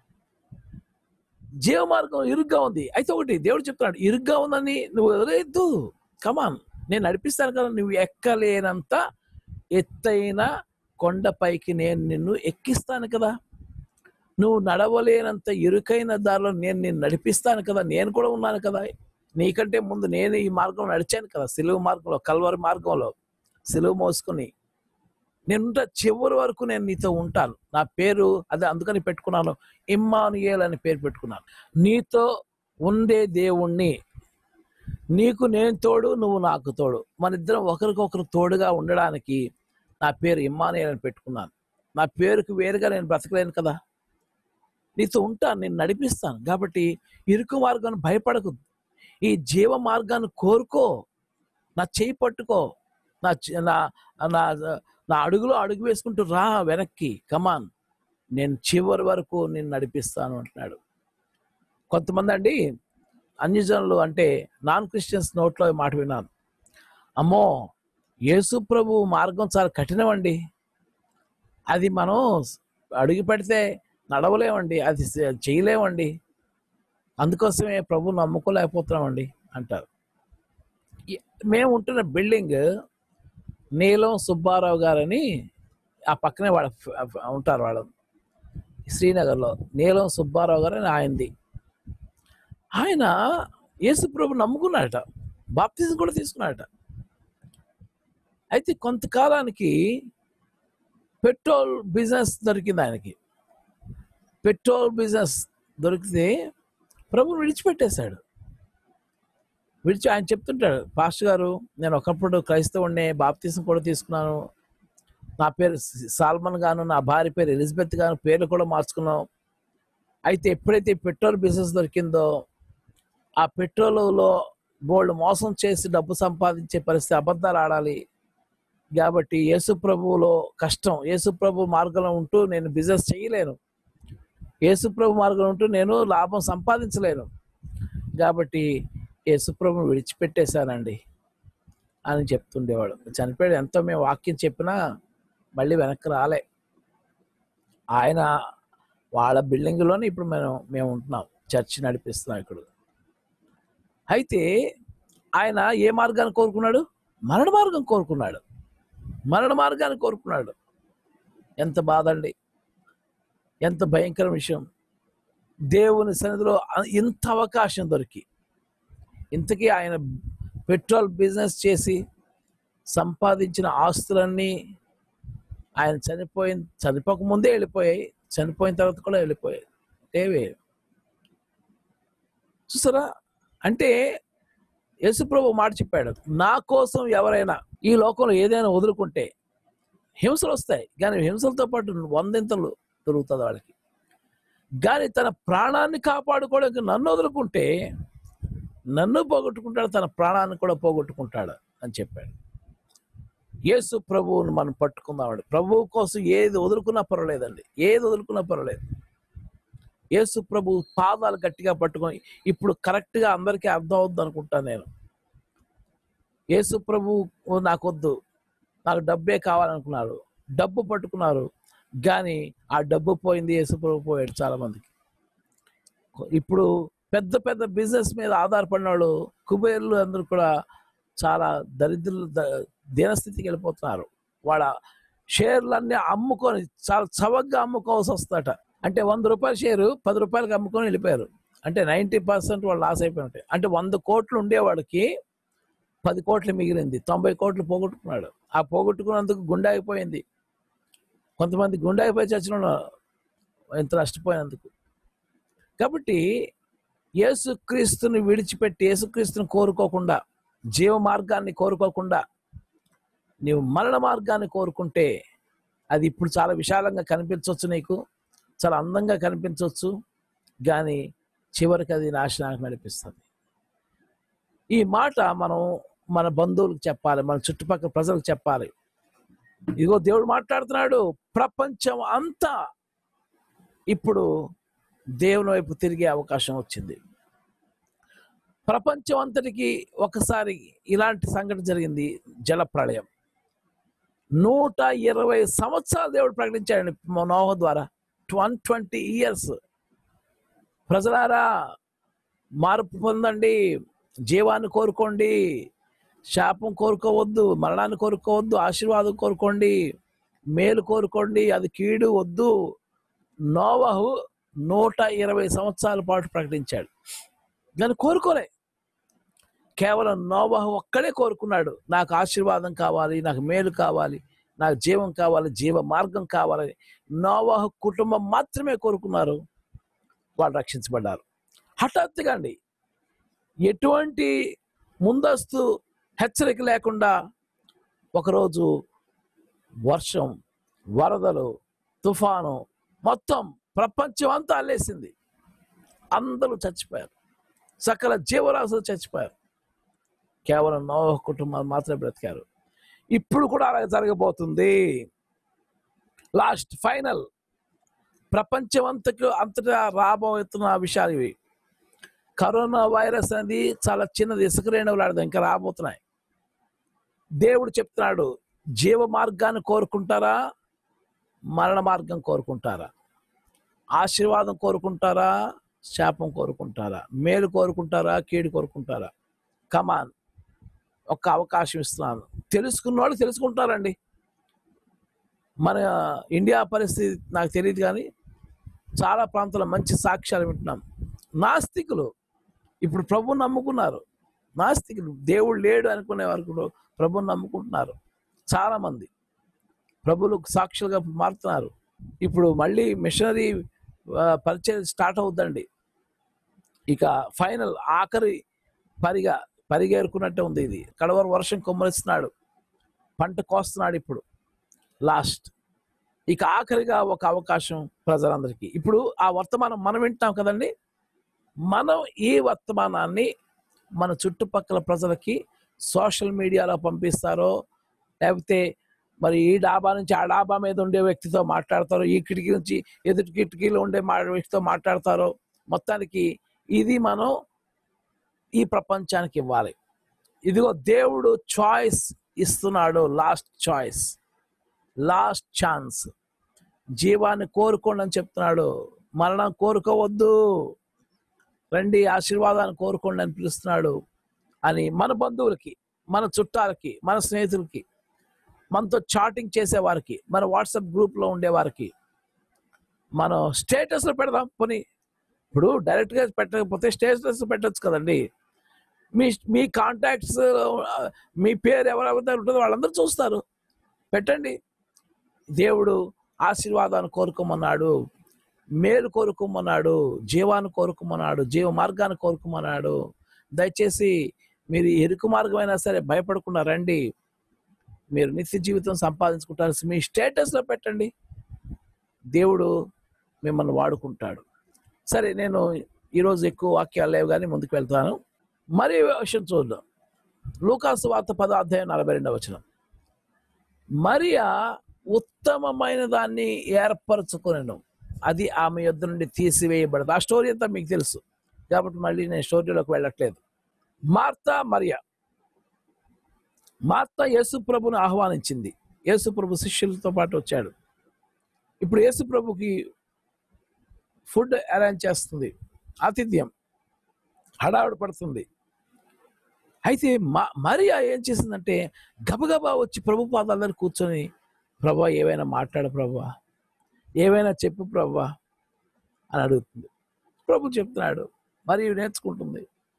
జీవ మార్గం ఇరుగ్గా ఉంది అయితే ఒకటి దేవుడు చెప్తున్నాడు ఇరుగ్గా ఉందని నువ్వు వదిలేయద్దు కమాన్ నేను నడిపిస్తాను కదా నువ్వు ఎక్కలేనంత ఎత్తైన కొండపైకి నేను నిన్ను ఎక్కిస్తాను కదా నువ్వు నడవలేనంత ఇరుకైన దారిలో నేను నిన్ను నడిపిస్తాను కదా నేను కూడా ఉన్నాను కదా నీకంటే ముందు నేను ఈ మార్గంలో నడిచాను కదా సిలువు మార్గంలో కల్వరి మార్గంలో సిలువు మోసుకుని నేను ఉంటా చివరి వరకు నేను నీతో ఉంటాను నా పేరు అదే అందుకని పెట్టుకున్నాను ఇమ్మానుయేల్ అని పేరు పెట్టుకున్నాను నీతో ఉండే దేవుణ్ణి నీకు నేను తోడు నువ్వు నాకు తోడు మన ఇద్దరం ఒకరికొకరు తోడుగా ఉండడానికి నా పేరు ఇమ్మానుయేల్ అని పెట్టుకున్నాను నా పేరుకు వేరుగా నేను బ్రతకలేను కదా నీతో ఉంటాను నేను నడిపిస్తాను కాబట్టి ఇరుకు మార్గాన్ని భయపడకు ఈ జీవ మార్గాన్ని కోరుకో నా చేయి పట్టుకో నా చే- నా నా నా అడుగులో అడుగు వేసుకుంటూ రా వెనక్కి కమాన్ నేను చివరి వరకు నేను నడిపిస్తాను అంటున్నాడు కొంతమంది అండి అన్యజనులు అంటే నాన్ క్రిస్టియన్స్ నోట్లో ఈ మాట విన్నాను అమ్మో యేసు ప్రభు మార్గం చాలా కఠినమండి అది మనం అడుగు పెడితే నడవలేమండి అది స- చేయలేమండి అందుకోసమే ప్రభు నమ్ముకోలేకపోతున్నామండి అంటారు ఈ- మేము ఉంటున్న బిల్డింగ్ నీలం సుబ్బారావు గారని ఆ పక్కనే వాళ్ళ ఫ- ఫ- ఉంటారు వాళ్ళు శ్రీనగర్లో నీలం సుబ్బారావు గారు అని ఆయనది ఆయన యేసు ప్రభు నమ్ముకున్నాడట బాప్తిజం కూడా తీసుకున్నాడట అయితే కొంతకాలానికి పెట్రోల్ బిజినెస్ దొరికింది ఆయనకి పెట్రోల్ బిజినెస్ దొరికితే ప్రభుని విడిచిపెట్టేశాడు విడిచి ఆయన చెప్తుంటాడు పాస్టర్ గారు నేను ఒకప్పుడు క్రైస్తవుడినే బాప్తీసం కూడా తీసుకున్నాను నా పేరు సాల్మన్ గాను నా భార్య పేరు ఎలిజబెత్ గాను పేర్లు కూడా మార్చుకున్నాం అయితే ఎప్పుడైతే ఈ పెట్రోల్ బిజినెస్ దొరికిందో ఆ పెట్రోల్లో బోల్డ్ మోసం చేసి డబ్బు సంపాదించే పరిస్థితి అబద్ధాలు ఆడాలి కాబట్టి యేసు ప్రభువులో కష్టం యేసు ప్రభు మార్గంలో ఉంటూ నేను బిజినెస్ చేయలేను యేసు ప్రభు మార్గంలో ఉంటూ నేను లాభం సంపాదించలేను కాబట్టి యేసు ప్రభుని విడిచిపెట్టేశానండి అని చెప్తుండేవాడు చనిపోయాడు ఎంతో మేము వాక్యం చెప్పినా మళ్ళీ వెనక్కి రాలే ఆయన వాళ్ళ బిల్డింగ్లోనే ఇప్పుడు మేము మేము ఉంటున్నాం చర్చి నడిపిస్తున్నాం ఇక్కడ అయితే ఆయన ఏ మార్గాన్ని కోరుకున్నాడు మరణ మార్గం కోరుకున్నాడు మరణ మార్గాన్ని కోరుకున్నాడు ఎంత బాధ అండి ఎంత భయంకర విషయం దేవుని సన్నిధిలో అ- ఇంత అవకాశం దొరికి ఇంతకీ ఆయన పెట్రోల్ బిజినెస్ చేసి సంపాదించిన ఆస్తులన్నీ ఆయన చనిపోయిన చనిపోక ముందే వెళ్ళిపోయాయి చనిపోయిన తర్వాత కూడా వెళ్ళిపోయాయి ఏవే చూసారా అంటే యేసుప్రభు మాట చెప్పాడు నా కోసం ఎవరైనా ఈ లోకంలో ఏదైనా వదులుకుంటే హింసలు వస్తాయి కానీ హింసలతో పాటు వందింతలు దొరుకుతుంది వాళ్ళకి కానీ తన ప్రాణాన్ని కాపాడుకోవడానికి నన్ను వదులుకుంటే నన్ను పోగొట్టుకుంటాడు తన ప్రాణాన్ని కూడా పోగొట్టుకుంటాడు అని చెప్పాడు యేసు ప్రభువుని మనం పట్టుకుందామండి ప్రభువు కోసం ఏది వదులుకున్నా పర్వాలేదండి ఏది వదులుకున్నా పర్వాలేదు యేసు ప్రభు పాదాలు గట్టిగా పట్టుకొని ఇప్పుడు కరెక్ట్గా అందరికీ అర్థం అవుద్ది అనుకుంటాను నేను యేసు ప్రభు నాకొద్దు నాకు డబ్బే కావాలనుకున్నారు డబ్బు పట్టుకున్నారు కానీ ఆ డబ్బు పోయింది యేసు ప్రభు పోయాడు చాలా మందికి ఇప్పుడు పెద్ద పెద్ద బిజినెస్ మీద ఆధారపడిన వాళ్ళు కుబేర్లు అందరూ కూడా చాలా దరిద్రులు ద- దీనస్థితికి వెళ్ళిపోతున్నారు వాళ్ళ షేర్లన్నీ అమ్ముకొని చాలా చవకగా అమ్ముకోవాల్సి వస్తుందట అంటే వంద రూపాయల షేరు పది రూపాయలకి అమ్ముకొని వెళ్ళిపోయారు అంటే నైంటీ పర్సెంట్ వాళ్ళు లాస్ అయిపోయి ఉంటాయి అంటే వంద కోట్లు ఉండేవాడికి పది కోట్లు మిగిలింది తొంభై కోట్లు పోగొట్టుకున్నాడు ఆ పోగొట్టుకున్నందుకు గుండె అయిపోయింది కొంతమంది గుండె అయిపోయి చచ్చిన వాళ్ళు ఎంత నష్టపోయినందుకు కాబట్టి యేసుక్రీస్తుని విడిచిపెట్టి యేసుక్రీస్తుని కోరుకోకుండా జీవ మార్గాన్ని కోరుకోకుండా నీవు మరణ మార్గాన్ని కోరుకుంటే అది ఇప్పుడు చాలా విశాలంగా కనిపించవచ్చు నీకు చాలా అందంగా కనిపించవచ్చు కానీ చివరికి అది నాశనానికి నడిపిస్తుంది ఈ మాట మనం మన బంధువులకు చెప్పాలి మన చుట్టుపక్కల ప్రజలకు చెప్పాలి ఇదిగో దేవుడు మాట్లాడుతున్నాడు ప్రపంచం అంతా ఇప్పుడు దేవుని వైపు తిరిగే అవకాశం వచ్చింది ప్రపంచం అంతటికి ఒకసారి ఇలాంటి సంఘటన జరిగింది జల ప్రళయం నూట ఇరవై సంవత్సరాలు దేవుడు ప్రకటించాడు నోహ ద్వారా వన్ ట్వంటీ ఇయర్స్ ప్రజలారా మార్పు పొందండి జీవాన్ని కోరుకోండి శాపం కోరుకోవద్దు మరణాన్ని కోరుకోవద్దు ఆశీర్వాదం కోరుకోండి మేలు కోరుకోండి అది కీడు వద్దు నోవహు నూట ఇరవై సంవత్సరాల పాటు ప్రకటించాడు దాన్ని కోరుకోలే కేవలం నోవహు ఒక్కడే కోరుకున్నాడు నాకు ఆశీర్వాదం కావాలి నాకు మేలు కావాలి నాకు జీవం కావాలి జీవ మార్గం కావాలని నోవహు కుటుంబం మాత్రమే కోరుకున్నారు వాళ్ళు రక్షించబడ్డారు హఠాత్తుగా అండి ఎటువంటి ముందస్తు హెచ్చరిక లేకుండా ఒకరోజు వర్షం వరదలు తుఫాను మొత్తం ప్రపంచం అంతా అల్లేసింది అందరూ చచ్చిపోయారు సకల జీవరాశులు చచ్చిపోయారు కేవలం నోహ కుటుంబాలు మాత్రమే బ్రతికారు ఇప్పుడు కూడా అలాగే జరగబోతుంది లాస్ట్ ఫైనల్ ప్రపంచం అంతకు అంతటా రాబోతున్న విషయాలు ఇవి కరోనా వైరస్ అనేది చాలా చిన్నది ఇసుక రేణువులాడదు ఇంకా రాబోతున్నాయి దేవుడు చెప్తున్నాడు జీవ మార్గాన్ని కోరుకుంటారా మరణ మార్గం కోరుకుంటారా ఆశీర్వాదం కోరుకుంటారా శాపం కోరుకుంటారా మేలు కోరుకుంటారా కీడు కోరుకుంటారా కమాన్ ఒక్క అవకాశం ఇస్తున్నాను తెలుసుకున్న వాళ్ళు తెలుసుకుంటారండి మన ఇండియా పరిస్థితి నాకు తెలియదు కానీ చాలా ప్రాంతాల్లో మంచి సాక్ష్యాలు వింటున్నాం నాస్తికులు ఇప్పుడు ప్రభుని నమ్ముకున్నారు నాస్తికులు దేవుడు లేడు అనుకునే వరకు ప్రభుని నమ్ముకుంటున్నారు చాలా మంది ప్రభులు సాక్షులుగా మారుతున్నారు ఇప్పుడు మళ్ళీ మిషనరీ ఆ, పరిచయం స్టార్ట్ అవుద్దండి ఇక ఫైనల్ ఆఖరి పరిగా పరిగేరుకున్నట్టే ఉంది ఇది కడవర వర్షం కొమ్మరిస్తున్నాడు పంట కోస్తున్నాడు ఇప్పుడు లాస్ట్ ఇక ఆఖరిగా ఒక అవకాశం ప్రజలందరికీ ఇప్పుడు ఆ వర్తమానం మనం వింటాం కదండి మనం ఈ వర్తమానాన్ని మన చుట్టుపక్కల ప్రజలకి సోషల్ మీడియాలో పంపిస్తారో లేకపోతే మరి ఈ డాబా నుంచి ఆ డాబా మీద ఉండే వ్యక్తితో మాట్లాడతారో ఈ కిటికీ నుంచి ఎదుటి కిటికీలో ఉండే మా వ్యక్తితో మాట్లాడతారో మొత్తానికి ఇది మనం ఈ ప్రపంచానికి ఇవ్వాలి ఇదిగో దేవుడు చాయిస్ ఇస్తున్నాడు లాస్ట్ చాయిస్ లాస్ట్ ఛాన్స్ జీవాన్ని కోరుకోండి అని చెప్తున్నాడు మరణం కోరుకోవద్దు రండి ఆశీర్వాదాన్ని కోరుకోండి అని పిలుస్తున్నాడు అని మన బంధువులకి మన చుట్టాలకి మన స్నేహితులకి మనతో చాటింగ్ చేసేవారికి మన వాట్సాప్ గ్రూప్లో ఉండేవారికి మనం స్టేటస్లో పెడదాం పోనీ ఇప్పుడు డైరెక్ట్గా పెట్టకపోతే స్టేటస్ పెట్టచ్చు కదండి మీ మీ కాంటాక్ట్స్ మీ పేరు ఎవరెవరితో ఉంటుందో వాళ్ళందరూ చూస్తారు పెట్టండి దేవుడు ఆశీర్వాదాన్ని కోరుకోమన్నాడు మేలు కోరుకోమన్నాడు జీవాన్ని కోరుకోమన్నాడు జీవ మార్గాన్ని కోరుకోమన్నాడు దయచేసి మీరు ఎరుకు మార్గమైనా సరే భయపడకుండా రండి మీరు నిత్య జీవితం సంపాదించుకుంటారు మీ స్టేటస్లో పెట్టండి దేవుడు మిమ్మల్ని వాడుకుంటాడు సరే నేను ఈరోజు ఎక్కువ వాక్యాలు లేవు కానీ ముందుకు వెళ్తాను మరి విషయం చూద్దాం లూకాసు వార్త పద అధ్యాయం నలభై రెండవ వచనం మరియా ఉత్తమమైన దాన్ని ఏర్పరచుకునేను అది ఆమె యొద్ద నుండి తీసివేయబడదు ఆ స్టోరీ అంతా మీకు తెలుసు కాబట్టి మళ్ళీ నేను స్టోరీలోకి వెళ్ళట్లేదు మార్తా మరియా మార్త యేసు ప్రభుని ఆహ్వానించింది యేసు ప్రభు శిష్యులతో పాటు వచ్చాడు ఇప్పుడు యేసు ప్రభుకి ఫుడ్ అరేంజ్ చేస్తుంది ఆతిథ్యం హడావుడి పడుతుంది అయితే మా మరియా ఏం చేసిందంటే గబగబా వచ్చి ప్రభు పాదాల దగ్గర కూర్చొని ప్రభా ఏవైనా మాట్లాడు ప్రభా ఏవైనా చెప్పు ప్రభా అని అడుగుతుంది ప్రభు చెప్తున్నాడు మరియు నేర్చుకుంటుంది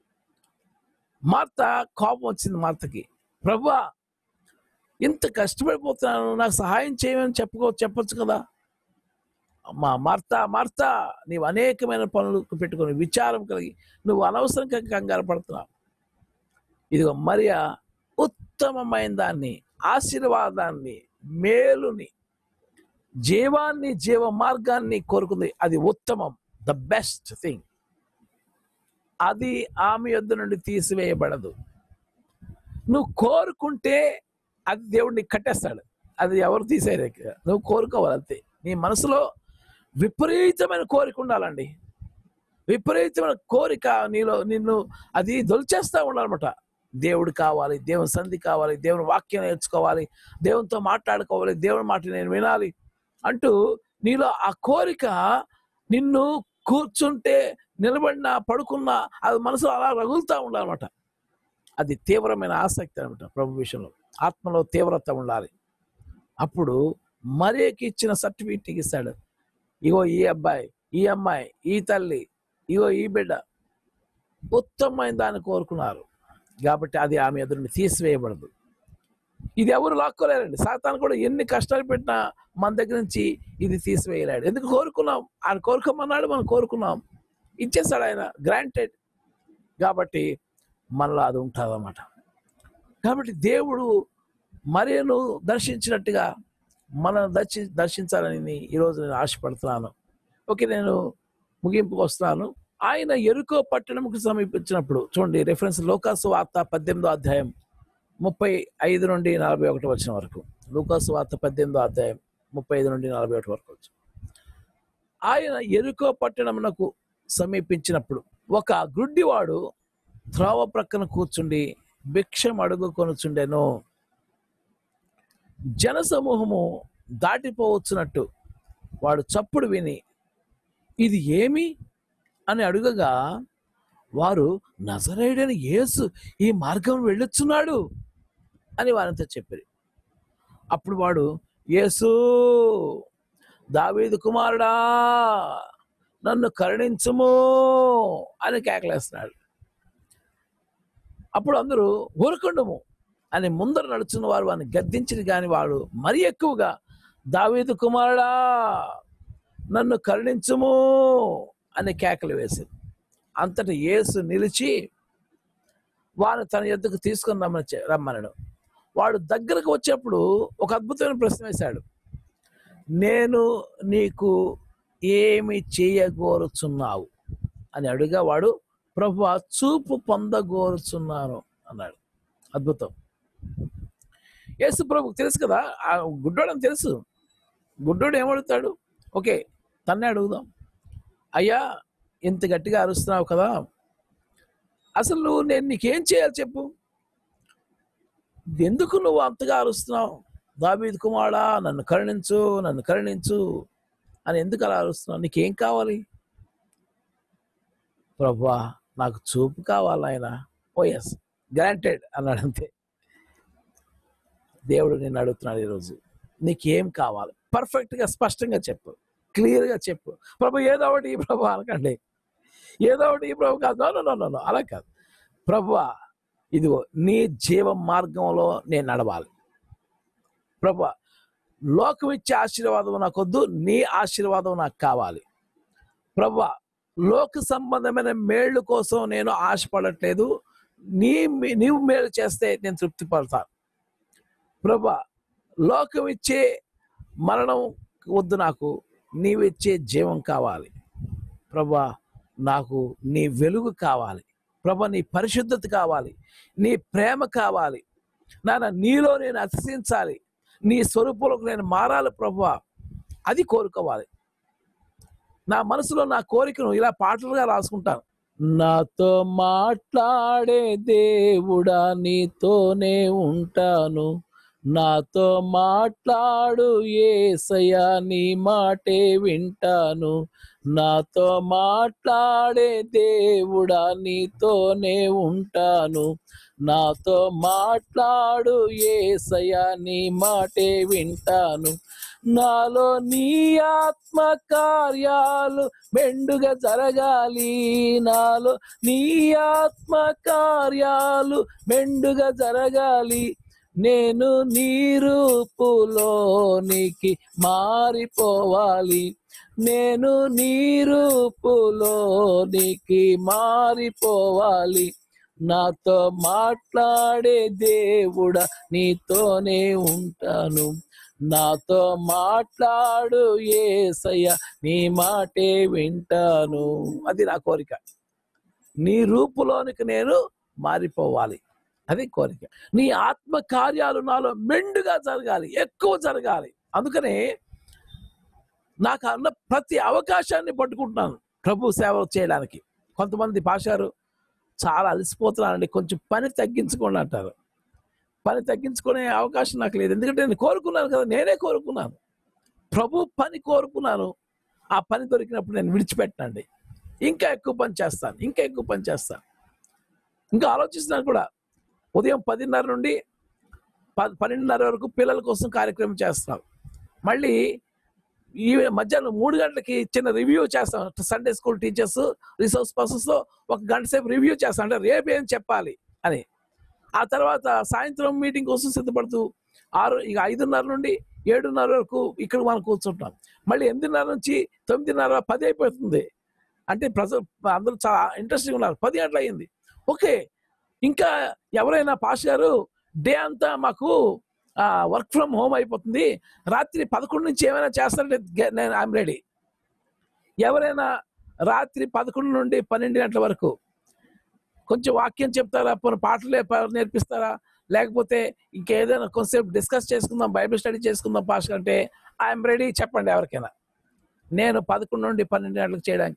మార్త కోపం వచ్చింది మార్తకి ప్రభా ఇంత కష్టపడిపోతున్నాను నాకు సహాయం చేయమని చెప్పుకో చెప్పొచ్చు కదా అమ్మా మార్త మార్త నీవు అనేకమైన పనులు పెట్టుకొని విచారం కలిగి నువ్వు అనవసరంగా కంగారు పడుతున్నావు ఇదిగో మరియా ఉత్తమమైన దాన్ని ఆశీర్వాదాన్ని మేలుని జీవాన్ని జీవ మార్గాన్ని కోరుకుంది అది ఉత్తమం ద బెస్ట్ థింగ్ అది ఆమె యొద్ద నుండి తీసివేయబడదు నువ్వు కోరుకుంటే అది దేవుడిని కట్టేస్తాడు అది ఎవరు తీసేయరు ఇక. నువ్వు కోరుకోవాలి అంతే నీ మనసులో విపరీతమైన కోరిక ఉండాలండి విపరీతమైన కోరిక నీలో నిన్ను అది దొలిచేస్తా ఉండాలన్నమాట దేవుడు కావాలి దేవుని సంధి కావాలి దేవుని వాక్యం నేర్చుకోవాలి దేవునితో మాట్లాడుకోవాలి దేవుని మాట నేను వినాలి అంటూ నీలో ఆ కోరిక నిన్ను కూర్చుంటే నిలబడినా పడుకున్నా అది మనసులో అలా రగులుతూ ఉండాలన్నమాట అది తీవ్రమైన ఆసక్తి అనమాట ప్రభు విషయంలో ఆత్మలో తీవ్రత ఉండాలి అప్పుడు మరేకి ఇచ్చిన సర్టిఫికెట్ ఇస్తాడు ఇగో ఈ అబ్బాయి ఈ అమ్మాయి ఈ తల్లి ఇగో ఈ బిడ్డ ఉత్తమమైన దాన్ని కోరుకున్నారు కాబట్టి అది ఆమె ఎదురుని తీసివేయబడదు ఇది ఎవరు లాక్కోలేరండి సాతాను కూడా ఎన్ని కష్టాలు పెట్టినా మన దగ్గర నుంచి ఇది తీసివేయలేడు ఎందుకు కోరుకున్నాం ఆయన కోరుకోమన్నాడు మనం కోరుకున్నాం ఇచ్చేస్తాడు ఆయన గ్రాంటెడ్ కాబట్టి మనలో అది ఉంటుంది కాబట్టి దేవుడు మరియను దర్శించినట్టుగా మనల్ని దర్శి దర్శించాలని ఈరోజు నేను ఆశపడుతున్నాను ఓకే నేను ముగింపుకు వస్తున్నాను ఆయన ఎరుకో పట్టణంకు సమీపించినప్పుడు చూడండి రెఫరెన్స్ లోకాసు వార్త పద్దెనిమిదో అధ్యాయం ముప్పై ఐదు నుండి నలభై ఒకటి వచ్చిన వరకు లూకాసు వార్త పద్దెనిమిదో అధ్యాయం ముప్పై ఐదు నుండి నలభై ఒకటి వరకు వచ్చి ఆయన ఎరుకో పట్టణమునకు సమీపించినప్పుడు ఒక గుడ్డివాడు త్రోవ ప్రక్కన కూర్చుండి భిక్షం అడుగుకొనుచుండెను జనసమూహము దాటిపోవచ్చునట్టు వాడు చప్పుడు విని ఇది ఏమి అని అడుగగా వారు నజరేయుడైన యేసు ఈ మార్గం వెళ్ళొచ్చున్నాడు అని వారంతా చెప్పారు అప్పుడు వాడు యేసు దావీదు కుమారుడా నన్ను కరుణించుము అని కేకలేస్తున్నాడు అప్పుడు అందరూ ఊరుకుండము అని ముందర నడుచున్న వారు వారిని గద్దించింది కానీ వాడు మరి ఎక్కువగా దావీదు కుమారుడా నన్ను కరుణించుము అని కేకలు వేసింది అంతటి యేసు నిలిచి వారు తన ఎద్దుకు తీసుకొని రమ్మని చె- రమ్మనడు వాడు దగ్గరకు వచ్చేప్పుడు ఒక అద్భుతమైన ప్రశ్న వేశాడు నేను నీకు ఏమి చేయగోరుచున్నావు అని అడుగా వాడు ప్రభు చూపు పొందగోరుచున్నాను అన్నాడు అద్భుతం యేసు ప్రభుకు తెలుసు కదా ఆ గుడ్డోడని తెలుసు గుడ్డోడు ఏమడుగుతాడు ఓకే తన్నే అడుగుదాం అయ్యా ఇంత గట్టిగా అరుస్తున్నావు కదా అసలు నువ్వు నేను నీకేం చేయాలి చెప్పు ఎందుకు నువ్వు అంతగా అరుస్తున్నావు దాబీద్ కుమారా నన్ను కరుణించు నన్ను కరుణించు అని ఎందుకు అలా అరుస్తున్నావు నీకేం కావాలి ప్రభా నాకు చూపు కావాలి ఆయన ఓ ఎస్ గ్రాంటెడ్ అన్నాడు అంతే దేవుడు నిన్ను అడుగుతున్నాడు ఈరోజు నీకేం కావాలి పర్ఫెక్ట్గా స్పష్టంగా చెప్పు క్లియర్గా చెప్పు ప్రభు ఏదో ఒకటి ఈ ప్రభు అనకండి ఏదో ఒకటి ఈ ప్రభు కాదు నో నో నో నో అలా కాదు ప్రభు ఇదిగో నీ జీవ మార్గంలో నేను నడవాలి ప్రభు లోకం ఇచ్చే ఆశీర్వాదం నాకొద్దు నీ ఆశీర్వాదం నాకు కావాలి ప్రభు లోక సంబంధమైన మేళ్ళు కోసం నేను ఆశపడట్లేదు నీ నీవు మేలు చేస్తే నేను తృప్తి పడతాను ప్రభా లోకం ఇచ్చే మరణం వద్దు నాకు నీవిచ్చే జీవం కావాలి ప్రభా నాకు నీ వెలుగు కావాలి ప్రభా నీ పరిశుద్ధత కావాలి నీ ప్రేమ కావాలి నాన్న నీలో నేను అతిశించాలి నీ స్వరూపంలోకి నేను మారాలి ప్రభా అది కోరుకోవాలి నా మనసులో నా కోరికను ఇలా పాటలుగా రాసుకుంటాను నాతో మాట్లాడే దేవుడా నీతోనే ఉంటాను నాతో మాట్లాడు ఏసయ్యా నీ మాటే వింటాను నాతో మాట్లాడే దేవుడా నీతోనే ఉంటాను నాతో మాట్లాడు ఏసయ్యా నీ మాటే వింటాను నాలో నీ ఆత్మ కార్యాలు మెండుగా జరగాలి నాలో నీ ఆత్మ కార్యాలు మెండుగా జరగాలి నేను నీ రూపులోనికి మారిపోవాలి నేను నీ రూపులోనికి మారిపోవాలి నాతో మాట్లాడే దేవుడా నీతోనే ఉంటాను నాతో మాట్లాడు ఏసయ్య నీ మాటే వింటాను అది నా కోరిక నీ రూపులోనికి నేను మారిపోవాలి అది కోరిక నీ ఆత్మ కార్యాలు నాలో మెండుగా జరగాలి ఎక్కువ జరగాలి అందుకనే నాకు అన్న ప్రతి అవకాశాన్ని పట్టుకుంటున్నాను ప్రభు సేవ చేయడానికి కొంతమంది పాషారు చాలా అలసిపోతున్నానండి కొంచెం పని తగ్గించుకోండి అంటారు పని తగ్గించుకునే అవకాశం నాకు లేదు ఎందుకంటే నేను కోరుకున్నాను కదా నేనే కోరుకున్నాను ప్రభు పని కోరుకున్నాను ఆ పని దొరికినప్పుడు నేను విడిచిపెట్టనండి ఇంకా ఎక్కువ పని చేస్తాను ఇంకా ఎక్కువ పని చేస్తాను ఇంకా ఆలోచిస్తున్నాను కూడా ఉదయం పదిన్నర నుండి ప పన్నెండున్నర వరకు పిల్లల కోసం కార్యక్రమం చేస్తున్నాం మళ్ళీ ఈ మధ్యాహ్నం మూడు గంటలకి చిన్న రివ్యూ చేస్తాం సండే స్కూల్ టీచర్స్ రిసోర్స్ పర్సన్స్తో ఒక గంట సేపు రివ్యూ చేస్తాం అంటే రేపు ఏం చెప్పాలి అని ఆ తర్వాత సాయంత్రం మీటింగ్ కోసం సిద్ధపడుతూ ఆరు ఇక ఐదున్నర నుండి ఏడున్నర వరకు ఇక్కడ మనం కూర్చుంటాం మళ్ళీ ఎనిమిదిన్నర నుంచి తొమ్మిదిన్నర పది అయిపోతుంది అంటే ప్రజలు అందరూ చాలా ఇంట్రెస్టింగ్ ఉన్నారు పది గంటలు అయింది ఓకే ఇంకా ఎవరైనా పాస్ గారు డే అంతా మాకు వర్క్ ఫ్రమ్ హోమ్ అయిపోతుంది రాత్రి పదకొండు నుంచి ఏమైనా చేస్తారంటే గె- నేను ఐఎమ్ రెడీ ఎవరైనా రాత్రి పదకొండు నుండి పన్నెండు గంటల వరకు కొంచెం వాక్యం చెప్తారా పోనీ పాటలు నేర్ప- నేర్పిస్తారా లేకపోతే ఇంకేదైనా కొంచెంసేపు డిస్కస్ చేసుకుందాం బైబిల్ స్టడీ చేసుకుందాం పాస్ అంటే ఐఎమ్ రెడీ చెప్పండి ఎవరికైనా నేను పదకొండు నుండి పన్నెండు గంటలకు చేయడానికి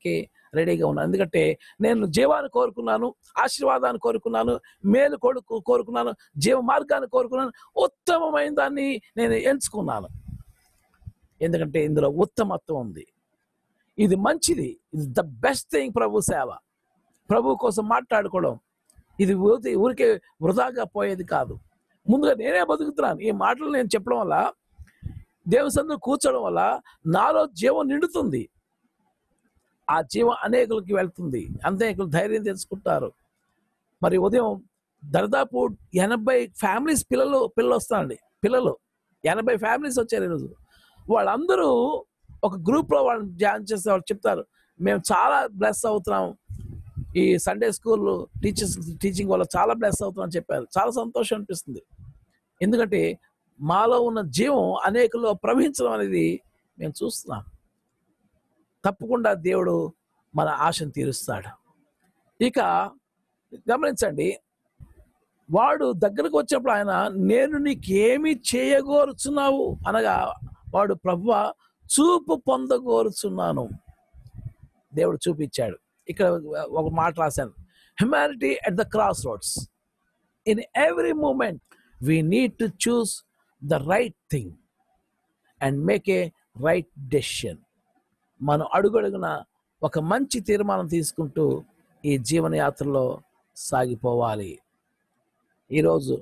రెడీగా ఉన్నాను ఎందుకంటే నేను జీవాన్ని కోరుకున్నాను ఆశీర్వాదాన్ని కోరుకున్నాను మేలు కొడుకు కోరుకున్నాను జీవ మార్గాన్ని కోరుకున్నాను ఉత్తమమైన దాన్ని నేను ఎంచుకున్నాను ఎందుకంటే ఇందులో ఉత్తమత్వం ఉంది ఇది మంచిది ఇది ద బెస్ట్ థింగ్ ప్రభు సేవ ప్రభు కోసం మాట్లాడుకోవడం ఇది ఊరి- ఊరికే వృధాగా పోయేది కాదు ముందుగా నేనే బతుకుతున్నాను ఈ మాటలు నేను చెప్పడం వల్ల దేవుని సందు కూర్చోవడం వల్ల నాలో జీవం నిండుతుంది ఆ జీవం అనేకులకి వెళ్తుంది అనేకులు ధైర్యం తెచ్చుకుంటారు మరి ఉదయం దాదాపు ఎనభై ఫ్యామిలీస్ పిల్లలు పిల్లలు వస్తారండి పిల్లలు ఎనభై ఫ్యామిలీస్ వచ్చారు ఈరోజు వాళ్ళందరూ ఒక గ్రూప్లో వాళ్ళని జాయిన్ చేస్తే వాళ్ళు చెప్తారు మేము చాలా బ్లెస్ అవుతున్నాం ఈ సండే స్కూల్ టీచర్స్ టీచింగ్ వల్ల చాలా బ్లెస్ అవుతున్నాం అని చెప్పారు చాలా సంతోషం అనిపిస్తుంది ఎందుకంటే మాలో ఉన్న జీవం అనేకుల్లో ప్రవహించడం అనేది మేము చూస్తున్నాం తప్పకుండా దేవుడు మన ఆశను తీరుస్తాడు ఇక గమనించండి వాడు దగ్గరకు వచ్చినప్పుడు ఆయన నేను నీకేమి చేయగోరుచున్నావు అనగా వాడు ప్రభు చూపు పొందగోరుచున్నాను దేవుడు చూపించాడు ఇక్కడ ఒక మాట రాశాను humanity at the cross roads in every moment we need to choose the right thing and make a right decision మనం అడుగడుగున ఒక మంచి తీర్మానం తీసుకుంటూ ఈ జీవనయాత్రలో సాగిపోవాలి ఈరోజు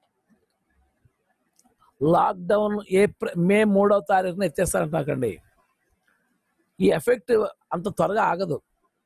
లాక్డౌన్ ఏప్రిల్ మే మూడవ తారీఖున ఎత్తేస్తారంట నాకండి ఈ ఎఫెక్ట్ అంత త్వరగా ఆగదు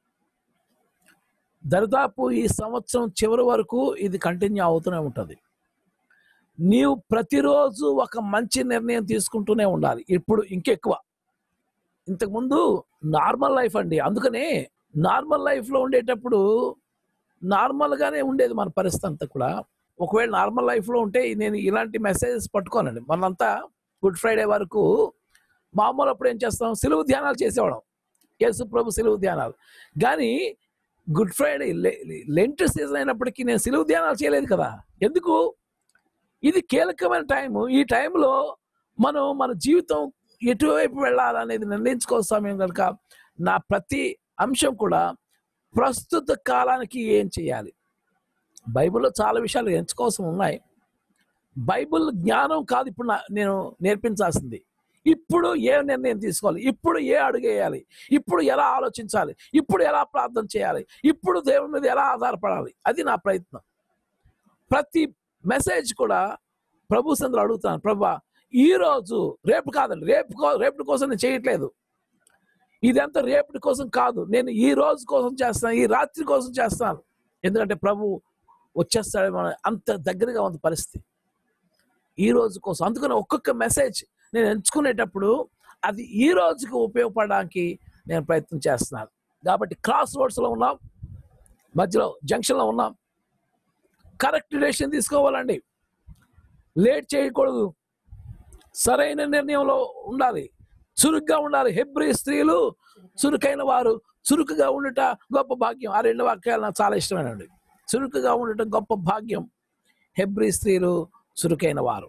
దరిదాపు ఈ సంవత్సరం చివరి వరకు ఇది కంటిన్యూ అవుతూనే ఉంటుంది నీవు ప్రతిరోజు ఒక మంచి నిర్ణయం తీసుకుంటూనే ఉండాలి ఇప్పుడు ఇంకెక్కువ ఇంతకుముందు నార్మల్ లైఫ్ అండి అందుకనే నార్మల్ లైఫ్లో ఉండేటప్పుడు నార్మల్గానే ఉండేది మన పరిస్థితి అంతా కూడా ఒకవేళ నార్మల్ లైఫ్లో ఉంటే నేను ఇలాంటి మెసేజెస్ పట్టుకోనండి మనంతా గుడ్ ఫ్రైడే వరకు మామూలు అప్పుడు ఏం చేస్తాం సిలువు ధ్యానాలు చేసేవాళ్ళం యేసు ప్రభు సిలువు ధ్యానాలు కానీ గుడ్ ఫ్రైడే లెంట్ సీజన్ అయినప్పటికీ నేను సిలువు ధ్యానాలు చేయలేదు కదా ఎందుకు ఇది కీలకమైన టైం ఈ టైంలో మనం మన జీవితం ఎటువైపు వెళ్ళాలనేది నిర్ణయించుకోవాల్సిన సమయం కనుక నా ప్రతి అంశం కూడా ప్రస్తుత కాలానికి ఏం చేయాలి బైబిల్లో చాలా విషయాలు ఎంచుకోవాల్సి ఉన్నాయి బైబిల్ జ్ఞానం కాదు ఇప్పుడు నా- నేను నేర్పించాల్సింది ఇప్పుడు ఏ నిర్ణయం తీసుకోవాలి ఇప్పుడు ఏ అడుగు వేయాలి ఇప్పుడు ఎలా ఆలోచించాలి ఇప్పుడు ఎలా ప్రార్థన చేయాలి ఇప్పుడు దేవుని మీద ఎలా ఆధారపడాలి అది నా ప్రయత్నం ప్రతి మెసేజ్ కూడా ప్రభు సందులో అడుగుతాను ప్రభా ఈ రోజు రేపు కాదండి రేపు కో- రేపటి కోసం నేను చేయట్లేదు ఇదంతా రేపటి కోసం కాదు నేను ఈ రోజు కోసం చేస్తాను ఈ రాత్రి కోసం చేస్తాను ఎందుకంటే ప్రభు వచ్చేస్తాడు మన అంత దగ్గరగా ఉంది పరిస్థితి ఈ రోజు కోసం అందుకని ఒక్కొక్క మెసేజ్ నేను ఎంచుకునేటప్పుడు అది ఈ రోజుకి ఉపయోగపడడానికి నేను ప్రయత్నం చేస్తున్నాను కాబట్టి క్రాస్ రోడ్స్లో ఉన్నాం మధ్యలో జంక్షన్లో ఉన్నాం కరెక్ట్ డెసిషన్ తీసుకోవాలండి లేట్ చేయకూడదు సరైన నిర్ణయంలో ఉండాలి చురుగ్గా ఉండాలి హెబ్రి స్త్రీలు చురుకైన వారు చురుకుగా ఉండుట గొప్ప భాగ్యం ఆ రెండు వాక్యాలు నాకు చాలా ఇష్టమైనవి చురుకుగా ఉండటం గొప్ప భాగ్యం హెబ్రి స్త్రీలు చురుకైన వారు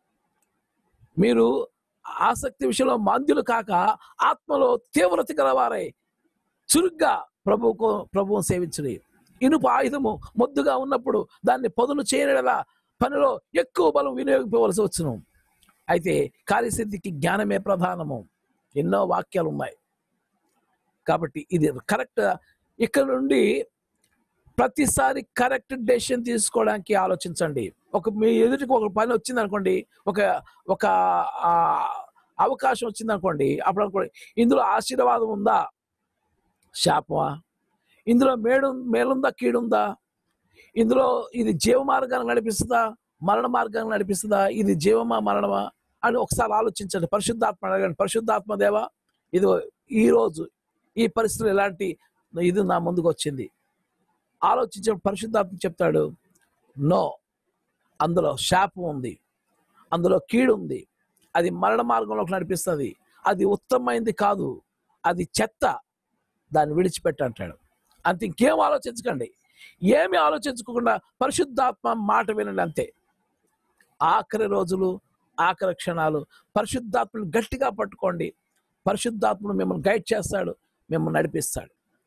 మీరు ఆసక్తి విషయంలో మాంద్యులు కాక ఆత్మలో తీవ్రత గలవారై చురుగ్గా ప్రభువుకు ప్రభువును సేవించడి ఇనుప ఆయుధము మొద్దుగా ఉన్నప్పుడు దాన్ని పదును చేయనలా పనిలో ఎక్కువ బలం వినియోగించవలసి వచ్చును అయితే కార్యసిద్ధికి జ్ఞానమే ప్రధానము ఎన్నో వాక్యాలు ఉన్నాయి కాబట్టి ఇది కరెక్ట్ ఇక్కడ నుండి ప్రతిసారి కరెక్ట్ డెసిషన్ తీసుకోవడానికి ఆలోచించండి ఒక మీ ఎదుటికి ఒక పని వచ్చింది అనుకోండి ఒక ఒక ఆ, అవకాశం వచ్చింది అనుకోండి అప్పుడు అనుకోండి ఇందులో ఆశీర్వాదం ఉందా శాపమా ఇందులో మేడు మేలుందా కీడుందా ఇందులో ఇది జీవ మార్గాన్ని నడిపిస్తుందా మరణ మార్గాన్ని నడిపిస్తుందా ఇది జీవమా మరణమా అని ఒకసారి ఆలోచించండి పరిశుద్ధాత్మ అడగండి పరిశుద్ధాత్మ దేవా ఇది ఈ రోజు ఈ పరిస్థితులు ఎలాంటి ఇది నా ముందుకు వచ్చింది ఆలోచించిన పరిశుద్ధాత్మ చెప్తాడు నో అందులో శాపం ఉంది అందులో కీడు ఉంది అది మరణ మార్గంలోకి నడిపిస్తుంది అది ఉత్తమమైంది కాదు అది చెత్త దాన్ని విడిచిపెట్టు అంటాడు అంత ఇంకేం ఆలోచించకండి ఏమి ఆలోచించకుండా పరిశుద్ధాత్మ మాట వినండి అంతే ఆఖరి రోజులు ఆఖరి క్షణాలు పరిశుద్ధాత్మను గట్టిగా పట్టుకోండి పరిశుద్ధాత్మను మిమ్మల్ని గైడ్ చేస్తాడు మిమ్మల్ని నడిపిస్తాడు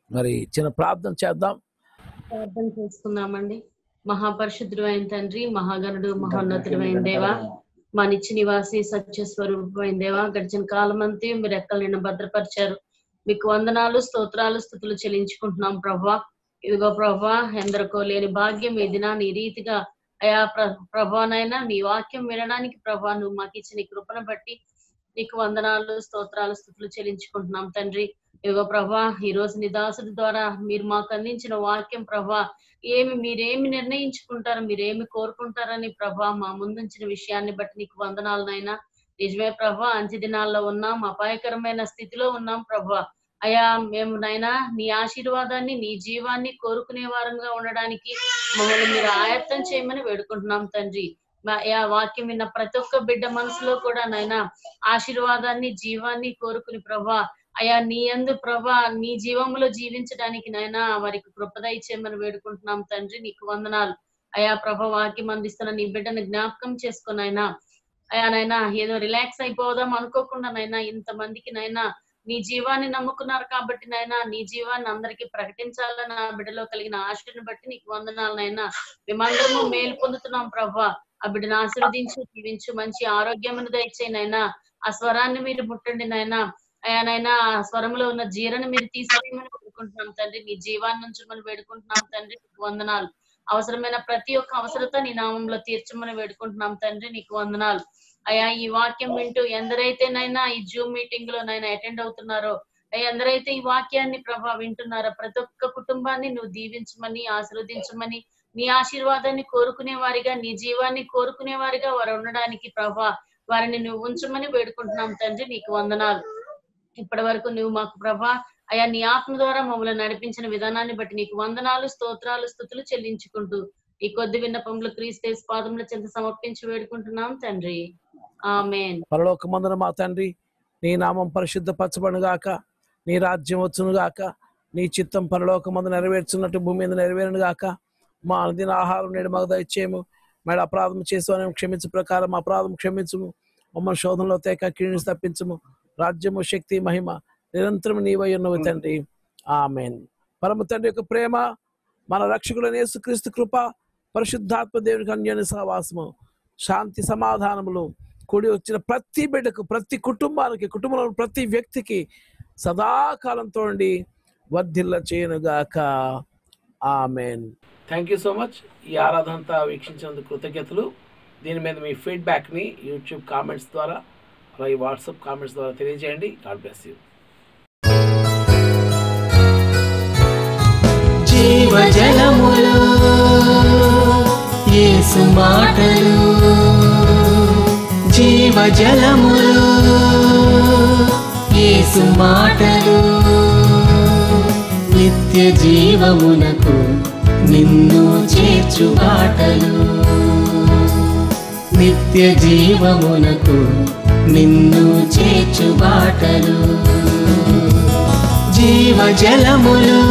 మరి చిన్న ప్రార్థన చేద్దాం ప్రార్థన చేసుకుందామండి మహాపరిశుద్ధుడు అయిన తండ్రి మహాగణుడు మహోన్నతుడు అయిన దేవ మా నిత్య నివాసి సత్య స్వరూపమైన దేవ గడిచిన కాలం అంతే మీరు ఎక్కల నిన్న భద్రపరిచారు మీకు వందనాలు స్తోత్రాలు స్థుతులు చెల్లించుకుంటున్నాం ప్రభా ఇదిగో ప్రభా ఎందరికో లేని భాగ్యం ఈ దినాన్ని ఈ రీతిగా అయా ప్ర ప్రభానైనా నీ వాక్యం వినడానికి ప్రభా నువ్వు మాకు ఇచ్చిన ఈ కృపను బట్టి నీకు వందనాలు స్తోత్రాలు స్థుతులు చెల్లించుకుంటున్నాం తండ్రి ఇదిగో ప్రభా ఈ రోజు నీ దాసుడి ద్వారా మీరు మాకు అందించిన వాక్యం ప్రభా ఏమి మీరేమి నిర్ణయించుకుంటారు మీరేమి కోరుకుంటారని ప్రభా మా ముందుంచిన విషయాన్ని బట్టి నీకు వందనాలు నాయనా నిజమే ప్రభా అంచె దినాల్లో ఉన్నాం అపాయకరమైన స్థితిలో ఉన్నాం ప్రభా అయా మేము నాయనా నీ ఆశీర్వాదాన్ని నీ జీవాన్ని కోరుకునే వారంగా ఉండడానికి మమ్మల్ని మీరు ఆయత్తం చేయమని వేడుకుంటున్నాం తండ్రి మా అయా వాక్యం విన్న ప్రతి ఒక్క బిడ్డ మనసులో కూడా నాయనా ఆశీర్వాదాన్ని జీవాన్ని కోరుకుని ప్రభా అయా నీ అందు ప్రభా నీ జీవములో జీవించడానికి నాయనా వారికి కృపద ఇచ్చేయమని వేడుకుంటున్నాం తండ్రి నీకు వందనాలు అయా ప్రభ వాక్యం అందిస్తున్న నీ బిడ్డను జ్ఞాపకం చేసుకుని అయినా అయా నైనా ఏదో రిలాక్స్ అయిపోదాం అనుకోకుండా నైనా ఇంతమందికి నైనా నీ జీవాన్ని నమ్ముకున్నారు కాబట్టి నైనా నీ జీవాన్ని అందరికీ ప్రకటించాలని నా బిడ్డలో కలిగిన ఆశను బట్టి నీకు వందనాలు నైనా మేమందరము మేలు పొందుతున్నాం ప్రభా ఆ బిడ్డను ఆశీర్వదించు జీవించు మంచి ఆరోగ్యమును దయచేయి నైనా ఆ స్వరాన్ని మీరు ముట్టండి నాయనా అయానైనా ఆ స్వరంలో ఉన్న జీరను మీరు తీసేయమని వేడుకుంటున్నాం తండ్రి నీ జీవాన్ని ఉంచమని వేడుకుంటున్నాం తండ్రి నీకు వందనాలు అవసరమైన ప్రతి ఒక్క అవసరత నీ నామంలో తీర్చమని వేడుకుంటున్నాం తండ్రి నీకు వందనాలు అయా ఈ వాక్యం వింటూ ఎందరైతేనైనా ఈ జూమ్ మీటింగ్ లో నైనా అటెండ్ అవుతున్నారో అయ్యా, ఎందరైతే ఈ వాక్యాన్ని ప్రభా వింటున్నారో ప్రతి ఒక్క కుటుంబాన్ని నువ్వు దీవించమని ఆశీర్వదించమని నీ ఆశీర్వాదాన్ని కోరుకునే వారిగా నీ జీవాన్ని కోరుకునే వారిగా వారు ఉండడానికి ప్రభా వారిని నువ్వు ఉంచమని వేడుకుంటున్నాం తండ్రి నీకు వందనాలు ఇప్పటి వరకు నువ్వు మాకు ప్రభా అయా నీ ఆత్మ ద్వారా మమ్మల్ని నడిపించిన విధానాన్ని బట్టి నీకు వందనాలు స్తోత్రాలు స్థుతులు చెల్లించుకుంటూ ఈ కొద్ది విన్నపములు క్రీస్తేస్ పాదముల చెంత సమర్పించి వేడుకుంటున్నాం తండ్రి ఆమెన్ పరలోకమందున మా తండ్రి నీ నామం పరిశుద్ధపరచబడును గాక నీ రాజ్యం వచ్చును గాక నీ చిత్తం పరలోకమందు నెరవేర్చున్నట్టు భూమి మీద నెరవేరును గాక మా అనుదిన ఆహారం నేడు మాకు దయచేయము మేడ అపరాధం చేసామని క్షమించు ప్రకారం అపరాధం క్షమించుము మమ్మల్ని శోధనలో తేక కీడిని తప్పించుము రాజ్యము శక్తి మహిమ నిరంతరం నీవై ఉన్నవి తండ్రి ఆమెన్ పరమ తండ్రి యొక్క ప్రేమ మన రక్షకుడైన యేసుక్రీస్తు కృప పరిశుద్ధాత్మ దేవునికి అన్యోన్య సహవాసము శాంతి సమాధానములు కూడి వచ్చిన ప్రతి బిడ్డకు ప్రతి కుటుంబానికి కుటుంబంలో ఉన్న ప్రతి వ్యక్తికి సదాకాలంతో వర్ధిల్ల చేయనుగాక amen thank you so much ఈ ఆరాధన అంతా వీక్షించినందుకు కృతజ్ఞతలు దీని మీద మీ ఫీడ్బ్యాక్ని యూట్యూబ్ కామెంట్స్ ద్వారా అలాగే వాట్సాప్ కామెంట్స్ ద్వారా తెలియజేయండి గాడ్ బ్లెస్ యూ జీవజలములు యేసు మాటలు జీవజలములు యేసు మాటలు నిత్య జీవమునకు నిన్ను చేర్చు బాటలు నిత్య జీవమునకు నిన్ను చేర్చు బాటలు జీవజలములు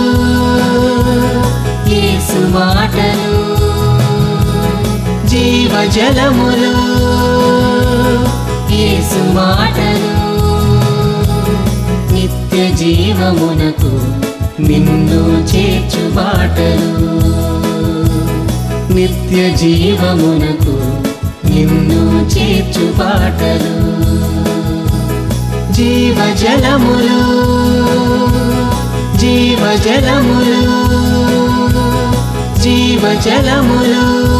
యేసు మాటలు జీవజలములు యేసు మాటలు నిత్య జీవమునకు నిన్ను చేర్చు బాటలు నిత్య జీవమునకు నిన్ను చేర్చు బాటలు జీవజలములు జీవజలములు జీవజలములు